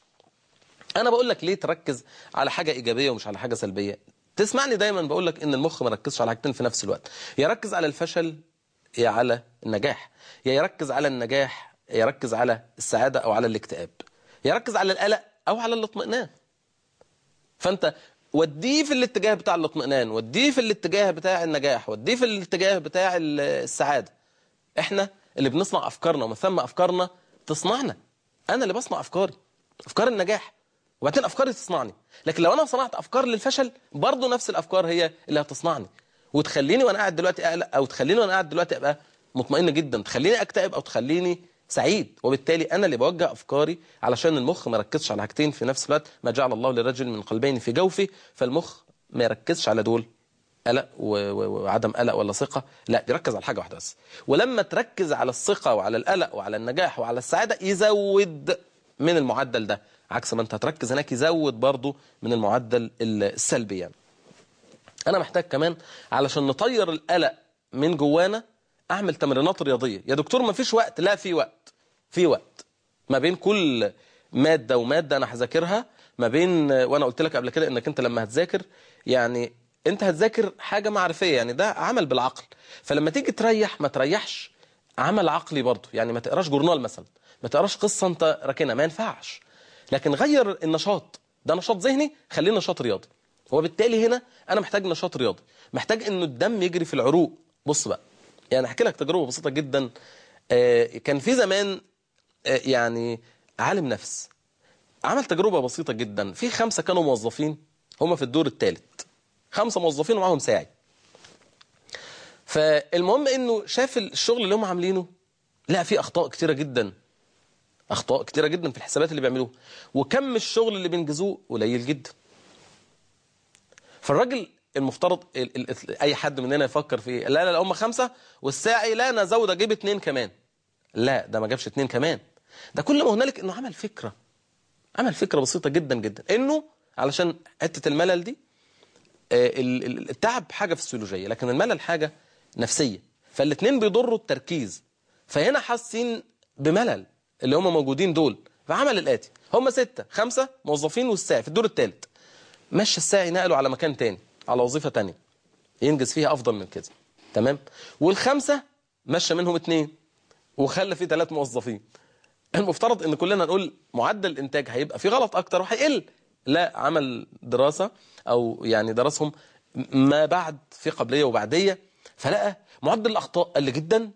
انا بقول لك ليه تركز على حاجه ايجابيه ومش على حاجه سلبيه تسمعني دايما بقول لك ان المخ ما ركزش على حاجتين في نفس الوقت يركز على الفشل يا على النجاح يا يركز على النجاح يركز على السعادة أو على الاكتئاب يركز على القلق أو على الاطمئنان فأنت وديه في الاتجاه بتاع الاطمئنان وديه في الاتجاه بتاع النجاح وديه في الاتجاه بتاع السعادة احنا اللي بنصنع أفكارنا ومن ثم أفكارنا تصنعنا أنا اللي بصنع أفكاري أفكار النجاح وبعدين أفكاري تصنعني لكن لو أنا صنعت أفكار للفشل برضه نفس الأفكار هي اللي هتصنعني وتخليني وأنا قاعد دلوقتي أقلق أو تخليني وأنا قاعد دلوقتي أبقى مطمئن جدا تخليني أكتئب أو تخليني سعيد وبالتالي أنا اللي بوجه أفكاري علشان المخ ما يركزش على حاجتين في نفس الوقت ما جعل الله للرجل من قلبين في جوفه فالمخ ما يركزش على دول قلق وعدم قلق ولا ثقة لا يركز على حاجة واحدة بس ولما تركز على الثقة وعلى القلق وعلى النجاح وعلى السعادة يزود من المعدل ده عكس ما انت هتركز هناك يزود برضو من المعدل السلبي يعني انا محتاج كمان علشان نطير القلق من جوانا اعمل تمرينات رياضيه يا دكتور ما فيش وقت لا في وقت في وقت ما بين كل ماده وماده انا هذاكرها ما بين وانا قلت لك قبل كده انك انت لما هتذاكر يعني انت هتذاكر حاجه معرفيه يعني ده عمل بالعقل فلما تيجي تريح ما تريحش عمل عقلي برضه يعني ما تقراش جورنال مثلا ما تقراش قصه انت راكنها ما ينفعش لكن غير النشاط ده نشاط ذهني خليه نشاط رياضي وبالتالي هنا انا محتاج نشاط رياضي محتاج انه الدم يجري في العروق بص بقى يعني احكي لك تجربه بسيطه جدا آه، كان في زمان آه، يعني عالم نفس عمل تجربه بسيطه جدا في خمسه كانوا موظفين هم في الدور الثالث خمسه موظفين ومعاهم ساعي فالمهم انه شاف الشغل اللي هم عاملينه لا في اخطاء كتيره جدا اخطاء كتيره جدا في الحسابات اللي بيعملوها وكم الشغل اللي بينجزوه قليل جدا فالراجل المفترض ال ال اي حد مننا يفكر في إيه؟ لا لا لا هم خمسه والساعي لا انا ازود اجيب اتنين كمان لا ده ما جابش اتنين كمان ده كل ما هنالك انه عمل فكره عمل فكره بسيطه جدا جدا انه علشان حته الملل دي آه، ال- ال- التعب حاجه فسيولوجيه لكن الملل حاجه نفسيه فالاثنين بيضروا التركيز فهنا حاسين بملل اللي هم موجودين دول فعمل الاتي هم سته خمسه موظفين والساعي في الدور الثالث مشى الساعي نقله على مكان تاني على وظيفه تانية ينجز فيها افضل من كده تمام والخمسه مشى منهم اثنين وخلى فيه ثلاث موظفين المفترض ان كلنا نقول معدل الانتاج هيبقى في غلط اكتر وهيقل لا عمل دراسه او يعني درسهم ما بعد في قبليه وبعديه فلقى معدل الاخطاء قل جدا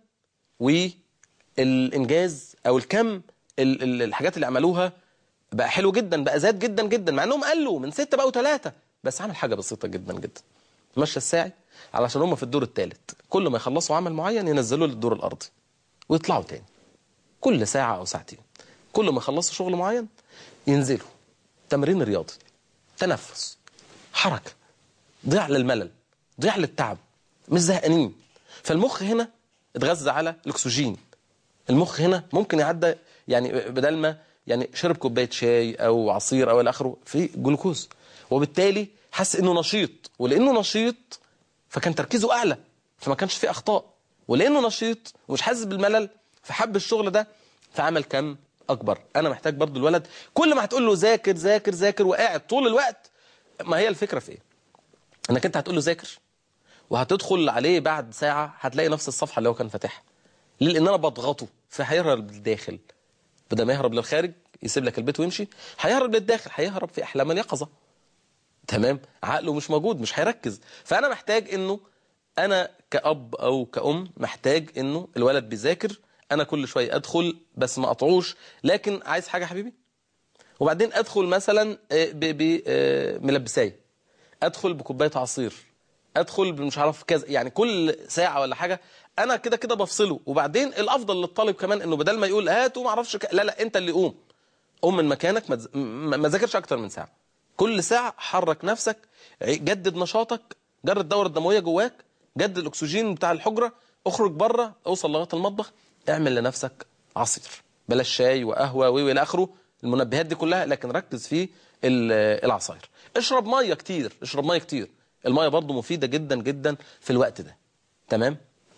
والانجاز او الكم ال- ال- الحاجات اللي عملوها بقى حلو جدا بقى زاد جدا جدا مع انهم قلوا من ستة بقوا ثلاثة بس عمل حاجة بسيطة جدا جدا مشى الساعي علشان هم في الدور الثالث كل ما يخلصوا عمل معين ينزلوه للدور الارضي ويطلعوا تاني كل ساعة أو ساعتين كل ما يخلصوا شغل معين ينزلوا تمرين رياضي تنفس حركة ضياع للملل ضياع للتعب مش زهقانين فالمخ هنا اتغذى على الأكسجين المخ هنا ممكن يعدى يعني بدل ما يعني شرب كوباية شاي أو عصير أو إلى آخره في جلوكوز وبالتالي حس إنه نشيط ولأنه نشيط فكان تركيزه أعلى فما كانش فيه أخطاء ولأنه نشيط ومش حاسس بالملل فحب الشغل ده فعمل كم أكبر أنا محتاج برضو الولد كل ما هتقول له ذاكر ذاكر ذاكر وقاعد طول الوقت ما هي الفكرة في إيه؟ إنك أنت هتقول له ذاكر وهتدخل عليه بعد ساعة هتلاقي نفس الصفحة اللي هو كان فاتحها ليه؟ لأن أنا بضغطه فهيهرب للداخل بدل ما يهرب للخارج يسيب لك البيت ويمشي هيهرب للداخل هيهرب في أحلام اليقظة تمام عقله مش موجود مش هيركز فأنا محتاج إنه أنا كأب أو كأم محتاج إنه الولد بيذاكر أنا كل شوية أدخل بس ما أطعوش لكن عايز حاجة حبيبي وبعدين أدخل مثلا بملبساية أدخل بكوباية عصير أدخل مش عارف كذا يعني كل ساعة ولا حاجة أنا كده كده بفصله وبعدين الأفضل للطالب كمان إنه بدل ما يقول هاتوا ما أعرفش ك... لا لا أنت اللي قوم قوم من مكانك ما تز- ما ما ذاكرش أكتر من ساعة كل ساعة حرك نفسك ع- جدد نشاطك جرد الدورة الدموية جواك جدد الأكسجين بتاع الحجرة اخرج بره اوصل لغاية المطبخ اعمل لنفسك عصير بلاش شاي وقهوة وإلى آخره المنبهات دي كلها لكن ركز في ال- العصاير اشرب مية كتير اشرب مية كتير المية برضو مفيدة جدا جدا في الوقت ده تمام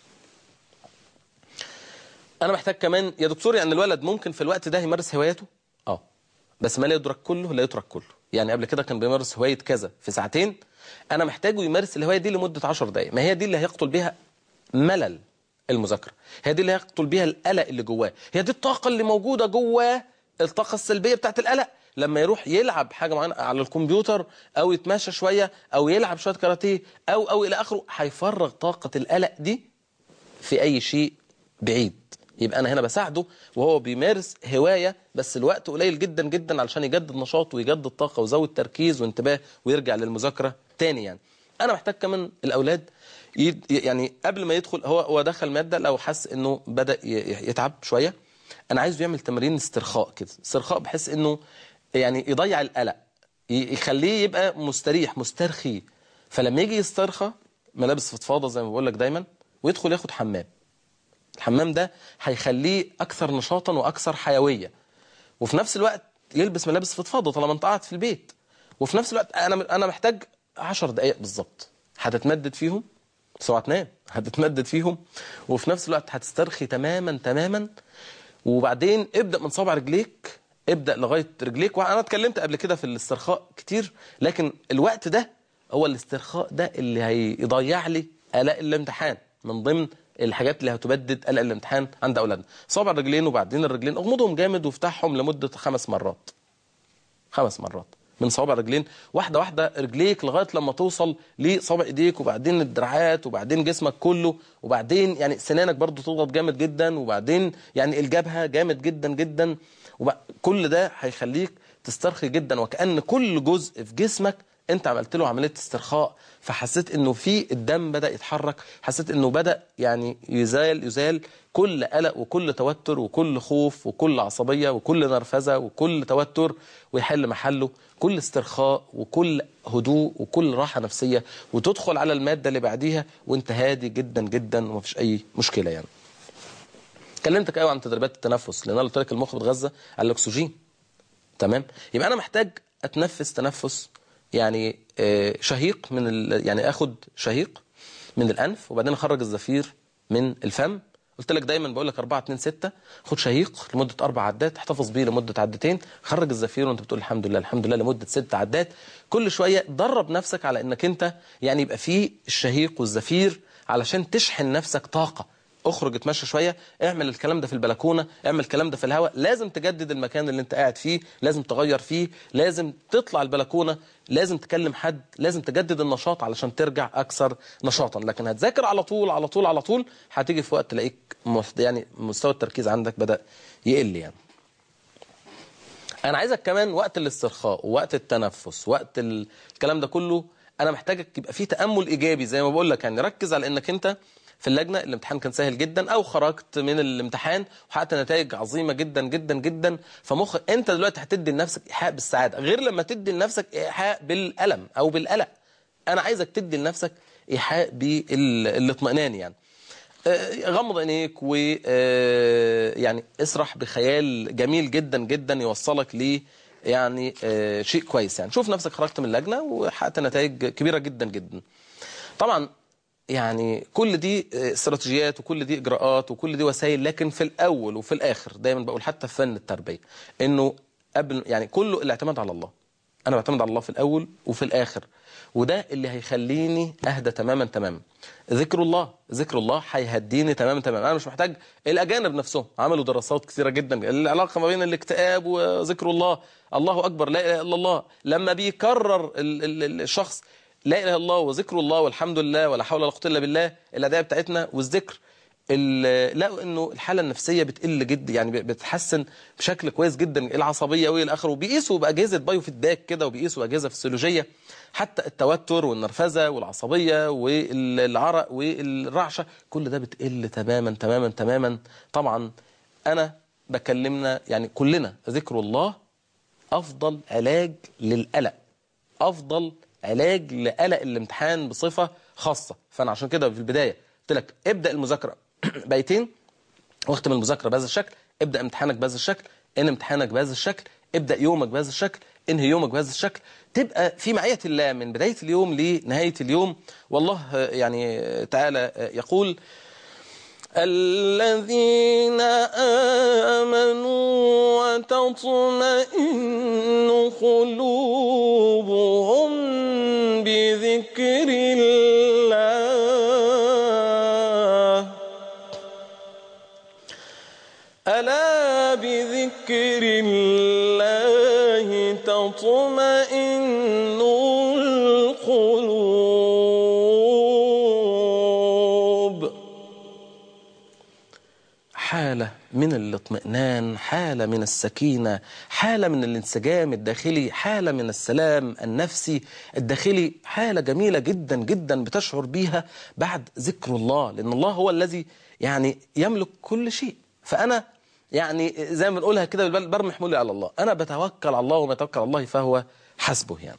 انا محتاج كمان يا دكتور يعني الولد ممكن في الوقت ده يمارس هواياته اه بس ما لا يدرك كله لا يترك كله يعني قبل كده كان بيمارس هوايه كذا في ساعتين انا محتاجه يمارس الهوايه دي لمده 10 دقائق ما هي دي اللي هيقتل بيها ملل المذاكره هي دي اللي هيقتل بيها القلق اللي جواه هي دي الطاقه اللي موجوده جواه الطاقه السلبيه بتاعت القلق لما يروح يلعب حاجه معينه على الكمبيوتر او يتمشى شويه او يلعب شويه كاراتيه او او الى اخره هيفرغ طاقه القلق دي في اي شيء بعيد يبقى انا هنا بساعده وهو بيمارس هوايه بس الوقت قليل جدا جدا علشان يجدد نشاطه ويجدد طاقه ويزود تركيز وانتباه ويرجع للمذاكره تاني يعني انا محتاج كمان الاولاد يد يعني قبل ما يدخل هو هو دخل ماده لو حس انه بدا ي- يتعب شويه انا عايزه يعمل تمارين استرخاء كده استرخاء بحيث انه يعني يضيع القلق ي- يخليه يبقى مستريح مسترخي فلما يجي يسترخى ملابس فضفاضه زي ما بقول لك دايما ويدخل ياخد حمام الحمام ده هيخليه اكثر نشاطا واكثر حيويه وفي نفس الوقت يلبس ملابس فضفاضه طالما انت قاعد في البيت وفي نفس الوقت انا انا محتاج 10 دقائق بالظبط هتتمدد فيهم بس اوعى تنام هتتمدد فيهم وفي نفس الوقت هتسترخي تماما تماما وبعدين ابدا من صابع رجليك ابدا لغايه رجليك وانا اتكلمت قبل كده في الاسترخاء كتير لكن الوقت ده هو الاسترخاء ده اللي هيضيع لي قلق الامتحان من ضمن الحاجات اللي هتبدد قلق الامتحان عند اولادنا صابع الرجلين وبعدين الرجلين اغمضهم جامد وافتحهم لمده خمس مرات خمس مرات من صوابع رجلين واحده واحده رجليك لغايه لما توصل لصوابع ايديك وبعدين الدراعات وبعدين جسمك كله وبعدين يعني سنانك برضو تضغط جامد جدا وبعدين يعني الجبهه جامد جدا جدا وكل ده هيخليك تسترخي جدا وكأن كل جزء في جسمك انت عملت له عمليه استرخاء فحسيت انه في الدم بدا يتحرك حسيت انه بدا يعني يزال يزال كل قلق وكل توتر وكل خوف وكل عصبيه وكل نرفزه وكل توتر ويحل محله كل استرخاء وكل هدوء وكل راحه نفسيه وتدخل على الماده اللي بعديها وانت هادي جدا جدا ومفيش اي مشكله يعني كلمتك قوي عن تدريبات التنفس لان انا قلت لك المخ بيتغذى على الاكسجين تمام يبقى انا محتاج اتنفس تنفس يعني آه، شهيق من ال... يعني اخد شهيق من الانف وبعدين اخرج الزفير من الفم قلت لك دايما بقول لك 4 2 6 خد شهيق لمده اربع عدات احتفظ بيه لمده عدتين خرج الزفير وانت بتقول الحمد لله الحمد لله لمده ست عدات كل شويه درب نفسك على انك انت يعني يبقى فيه الشهيق والزفير علشان تشحن نفسك طاقه اخرج اتمشى شويه اعمل الكلام ده في البلكونه اعمل الكلام ده في الهواء لازم تجدد المكان اللي انت قاعد فيه لازم تغير فيه لازم تطلع البلكونه لازم تكلم حد لازم تجدد النشاط علشان ترجع اكثر نشاطا لكن هتذاكر على طول على طول على طول هتيجي في وقت تلاقيك مست- يعني مستوى التركيز عندك بدا يقل يعني انا عايزك كمان وقت الاسترخاء ووقت التنفس وقت ال- الكلام ده كله انا محتاجك يبقى فيه تامل ايجابي زي ما بقول لك يعني ركز على انك انت في اللجنه الامتحان كان سهل جدا او خرجت من الامتحان وحققت نتائج عظيمه جدا جدا جدا فمخ انت دلوقتي هتدي لنفسك ايحاء بالسعاده غير لما تدي لنفسك ايحاء بالالم او بالقلق انا عايزك تدي لنفسك ايحاء بالاطمئنان يعني آه، غمض عينيك و آه، يعني اسرح بخيال جميل جدا جدا يوصلك ل يعني آه، شيء كويس يعني شوف نفسك خرجت من اللجنه وحققت نتائج كبيره جدا جدا طبعا يعني كل دي آه، استراتيجيات وكل دي اجراءات وكل دي وسائل لكن في الاول وفي الاخر دايما بقول حتى في فن التربيه انه قبل يعني كله الاعتماد على الله انا بعتمد على الله في الاول وفي الاخر وده اللي هيخليني اهدى تماما تماما ذكر الله ذكر الله هيهديني تماما تماما انا مش محتاج الاجانب نفسهم عملوا دراسات كثيره جدا العلاقه ما بين الاكتئاب وذكر الله الله اكبر لا اله الا الله لما بيكرر ال- ال- الشخص لا اله الا الله وذكر الله والحمد لله ولا حول ولا قوه الا بالله الادعيه بتاعتنا والذكر ال- لقوا انه الحاله النفسيه بتقل جدا يعني بتتحسن بشكل كويس جدا العصبيه والى اخره وبيقيسوا باجهزه بايو فيدباك كده وبيقيسوا اجهزه فسيولوجيه حتى التوتر والنرفزه والعصبيه والعرق والرعشه كل ده بتقل تماما تماما تماما طبعا انا بكلمنا يعني كلنا ذكر الله افضل علاج للقلق افضل علاج لقلق الامتحان بصفه خاصه فانا عشان كده في البدايه قلت لك ابدا المذاكره بايتين واختم المذاكره بهذا الشكل ابدا امتحانك بهذا الشكل ان امتحانك بهذا الشكل ابدا يومك بهذا الشكل انهي يومك بهذا الشكل تبقى في معيه الله من بدايه اليوم لنهايه اليوم والله آه، يعني آه، تعالى آه، يقول الذين آمنوا وتطمئن قلوبهم بذكر الله ألا بذكر الله تطمئن القلوب حالة من الاطمئنان حالة من السكينة حالة من الانسجام الداخلي حالة من السلام النفسي الداخلي حالة جميلة جدا جدا بتشعر بيها بعد ذكر الله لأن الله هو الذي يعني يملك كل شيء فأنا يعني زي ما بنقولها كده بالبلد، برمي حمولي على الله أنا بتوكل على الله وما يتوكل على الله فهو حسبه يعني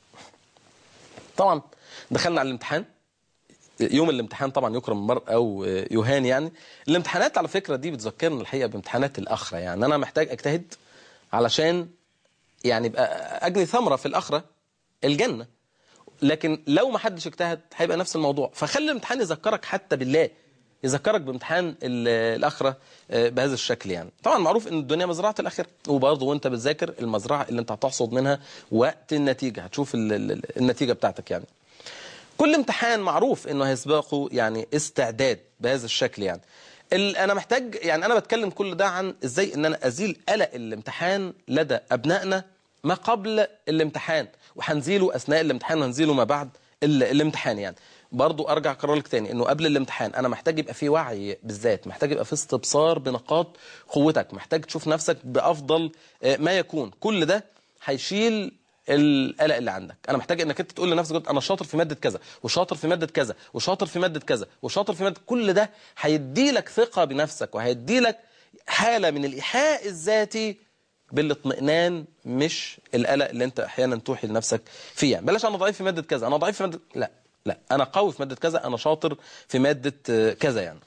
طبعا دخلنا على الامتحان يوم الامتحان طبعا يكرم المرء او يهان يعني الامتحانات على فكره دي بتذكرنا الحقيقه بامتحانات الاخره يعني انا محتاج اجتهد علشان يعني يبقى اجني ثمره في الاخره الجنه لكن لو ما حدش اجتهد هيبقى نفس الموضوع فخلي الامتحان يذكرك حتى بالله يذكرك بامتحان ال- الاخره آه، بهذا الشكل يعني طبعا معروف ان الدنيا مزرعه الاخره وبرضه وانت بتذاكر المزرعه اللي انت هتحصد منها وقت النتيجه هتشوف ال- ال- النتيجه بتاعتك يعني كل امتحان معروف انه هيسبقه يعني استعداد بهذا الشكل يعني ال- انا محتاج يعني انا بتكلم كل ده عن ازاي ان انا ازيل قلق الامتحان لدى ابنائنا ما قبل الامتحان وهنزيله اثناء الامتحان وهنزيله ما بعد ال- الامتحان يعني برضو ارجع اكرر لك تاني انه قبل الامتحان انا محتاج يبقى في وعي بالذات محتاج يبقى في استبصار بنقاط قوتك محتاج تشوف نفسك بافضل آه، ما يكون كل ده هيشيل القلق اللي عندك انا محتاج انك انت تقول لنفسك انا شاطر في ماده كذا وشاطر في ماده كذا وشاطر في ماده كذا وشاطر في ماده كل ده هيدي لك ثقه بنفسك وهيدي لك حاله من الايحاء الذاتي بالاطمئنان مش القلق اللي انت احيانا توحي لنفسك فيه يعني بلاش انا ضعيف في ماده كذا انا ضعيف في ماده لا لا انا قوي في ماده كذا انا شاطر في ماده آه، كذا يعني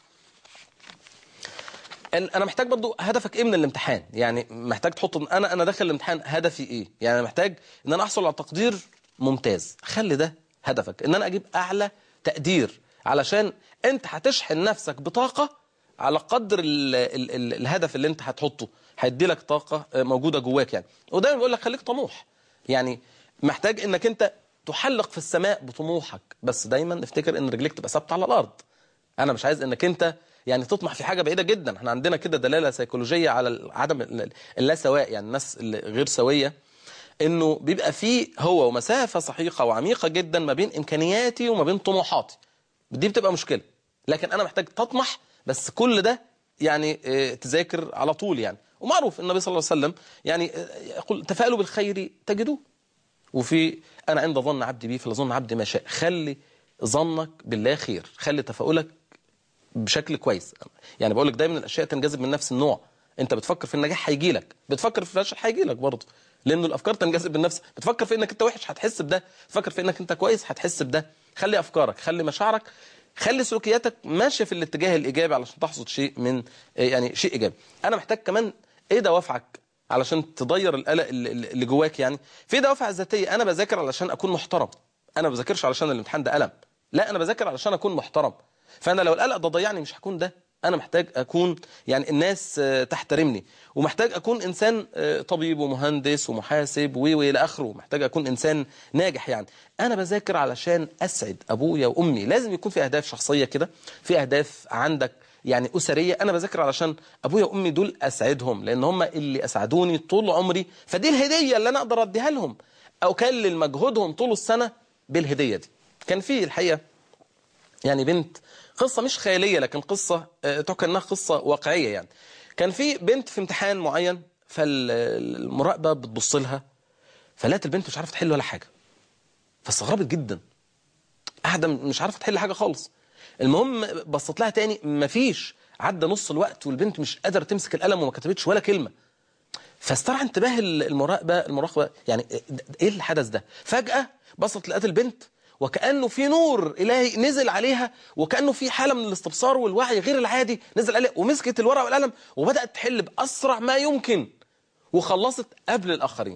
إن- انا محتاج برضو هدفك ايه من الامتحان يعني محتاج تحط انا انا داخل الامتحان هدفي ايه يعني انا محتاج ان انا احصل على تقدير ممتاز خلي ده هدفك ان انا اجيب اعلى تقدير علشان انت هتشحن نفسك بطاقه على قدر ال ال ال الهدف اللي انت هتحطه هيدي لك طاقه آه، موجوده جواك يعني ودايما بقول لك خليك طموح يعني محتاج انك انت تحلق في السماء بطموحك بس دايما افتكر ان رجليك تبقى ثابته على الارض انا مش عايز انك انت يعني تطمح في حاجه بعيده جدا احنا عندنا كده دلاله سيكولوجيه على ال- عدم ال- اللاسواء يعني الناس اللي غير سويه انه بيبقى فيه هو ومسافه صحيحه وعميقه جدا ما بين امكانياتي وما بين طموحاتي دي بتبقى مشكله لكن انا محتاج تطمح بس كل ده يعني آه، تذاكر على طول يعني ومعروف النبي صلى الله عليه وسلم يعني آه، يقول تفاءلوا بالخير تجدوه وفي انا عند ظن عبدي بي فلظن عبدي ما شاء خلي ظنك بالله خير خلي تفاؤلك بشكل كويس يعني بقول لك دايما الاشياء تنجذب من نفس النوع انت بتفكر في النجاح هيجي لك بتفكر في الفشل هيجي لك برضه لانه الافكار تنجذب من نفس بتفكر في انك انت وحش هتحس بده تفكر في انك انت كويس هتحس بده خلي افكارك خلي مشاعرك خلي سلوكياتك ماشيه في الاتجاه الايجابي علشان تحصد شيء من يعني شيء ايجابي انا محتاج كمان ايه دوافعك علشان تضير القلق اللي اللي جواك يعني في دوافع ذاتيه انا بذاكر علشان اكون محترم انا ما بذاكرش علشان الامتحان ده قلم لا انا بذاكر علشان اكون محترم فانا لو القلق ده ضيعني مش هكون ده انا محتاج اكون يعني الناس آه، تحترمني ومحتاج اكون انسان آه، طبيب ومهندس ومحاسب و و الى اخره محتاج اكون انسان ناجح يعني انا بذاكر علشان اسعد ابويا وامي لازم يكون في اهداف شخصيه كده في اهداف عندك يعني اسريه انا بذاكر علشان ابويا وامي دول اسعدهم لان هم اللي اسعدوني طول عمري فدي الهديه اللي انا اقدر اديها لهم اكلل مجهودهم طول السنه بالهديه دي كان في الحقيقه يعني بنت قصة مش خيالية لكن قصة آه، تحكى انها قصة واقعية يعني كان في بنت في امتحان معين فالمراقبة بتبص لها فلقت البنت مش عارفة تحل ولا حاجة فاستغربت جدا قاعدة مش عارفة تحل حاجة خالص المهم بصت لها تاني مفيش عدى نص الوقت والبنت مش قادرة تمسك القلم وما كتبتش ولا كلمة فاسترعى انتباه المراقبه المراقبه يعني ايه الحدث ده فجاه بصت لقت البنت وكانه في نور الهي نزل عليها وكانه في حاله من الاستبصار والوعي غير العادي نزل عليها ومسكت الورقه والقلم وبدات تحل باسرع ما يمكن وخلصت قبل الاخرين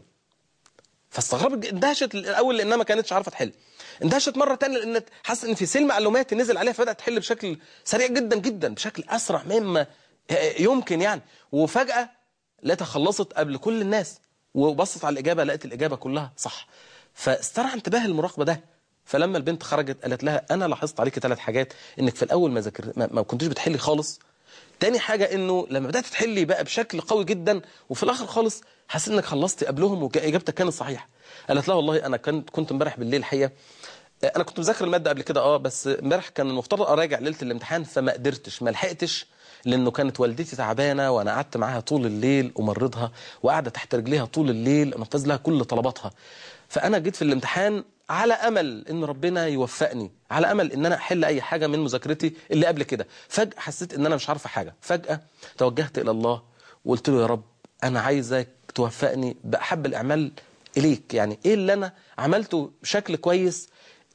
فاستغربت جدا- اندهشت الاول لانها ما كانتش عارفه تحل اندهشت مره ثانيه لان حاسه ان في سلم معلومات نزل عليها فبدات تحل بشكل سريع جدا جدا بشكل اسرع مما يمكن يعني وفجاه لقيتها خلصت قبل كل الناس وبصت على الاجابه لقيت الاجابه كلها صح فاسترعى انتباه المراقبه ده فلما البنت خرجت قالت لها انا لاحظت عليكي ثلاث حاجات انك في الاول ما ذاكر ما, ما كنتيش بتحلي خالص تاني حاجة انه لما بدأت تحلي بقى بشكل قوي جدا وفي الاخر خالص حسيت انك خلصتي قبلهم واجابتك كانت صحيحة قالت لها والله انا كنت كنت امبارح بالليل الحقيقة آه، انا كنت مذاكر المادة قبل كده اه بس امبارح كان المفترض اراجع ليلة الامتحان فما قدرتش ما لحقتش لانه كانت والدتي تعبانة وانا قعدت معاها طول الليل امرضها وقاعدة تحت رجليها طول الليل انفذ لها كل طلباتها فانا جيت في الامتحان على امل ان ربنا يوفقني على امل ان انا احل اي حاجه من مذاكرتي اللي قبل كده فجاه حسيت ان انا مش عارفه حاجه فجاه توجهت الى الله وقلت له يا رب انا عايزك توفقني باحب الاعمال اليك يعني ايه اللي انا عملته بشكل كويس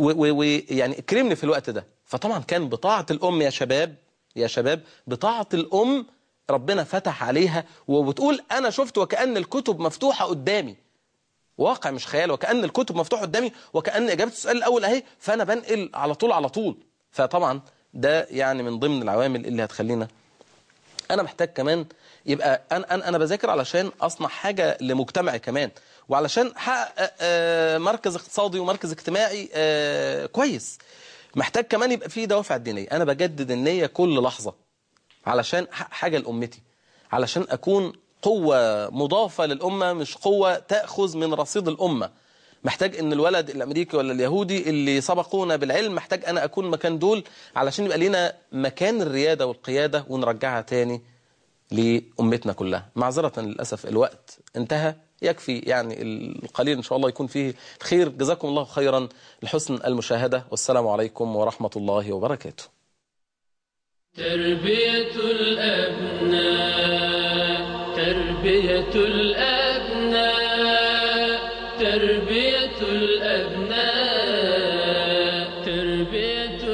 ويعني اكرمني في الوقت ده فطبعا كان بطاعه الام يا شباب يا شباب بطاعه الام ربنا فتح عليها وبتقول انا شفت وكأن الكتب مفتوحة قدامي واقع مش خيال وكأن الكتب مفتوحة قدامي وكأن إجابة السؤال الأول أهي فأنا بنقل على طول على طول فطبعا ده يعني من ضمن العوامل اللي هتخلينا أنا محتاج كمان يبقى أنا أنا أنا بذاكر علشان أصنع حاجة لمجتمعي كمان وعلشان أحقق آه، مركز اقتصادي ومركز اجتماعي آه، كويس محتاج كمان يبقى فيه دوافع دينية أنا بجدد النية كل لحظة علشان أحقق حاجة لأمتي علشان أكون قوة مضافة للأمة مش قوة تأخذ من رصيد الأمة محتاج ان الولد الامريكي ولا اليهودي اللي سبقونا بالعلم محتاج انا اكون مكان دول علشان يبقى لنا مكان الريادة والقيادة ونرجعها تاني لأمتنا كلها معذرة للأسف الوقت انتهى يكفي يعني القليل إن شاء الله يكون فيه الخير جزاكم الله خيرا لحسن المشاهدة والسلام عليكم ورحمة الله وبركاته تربية الأبناء تربية الأبناء تربية الأبناء تربية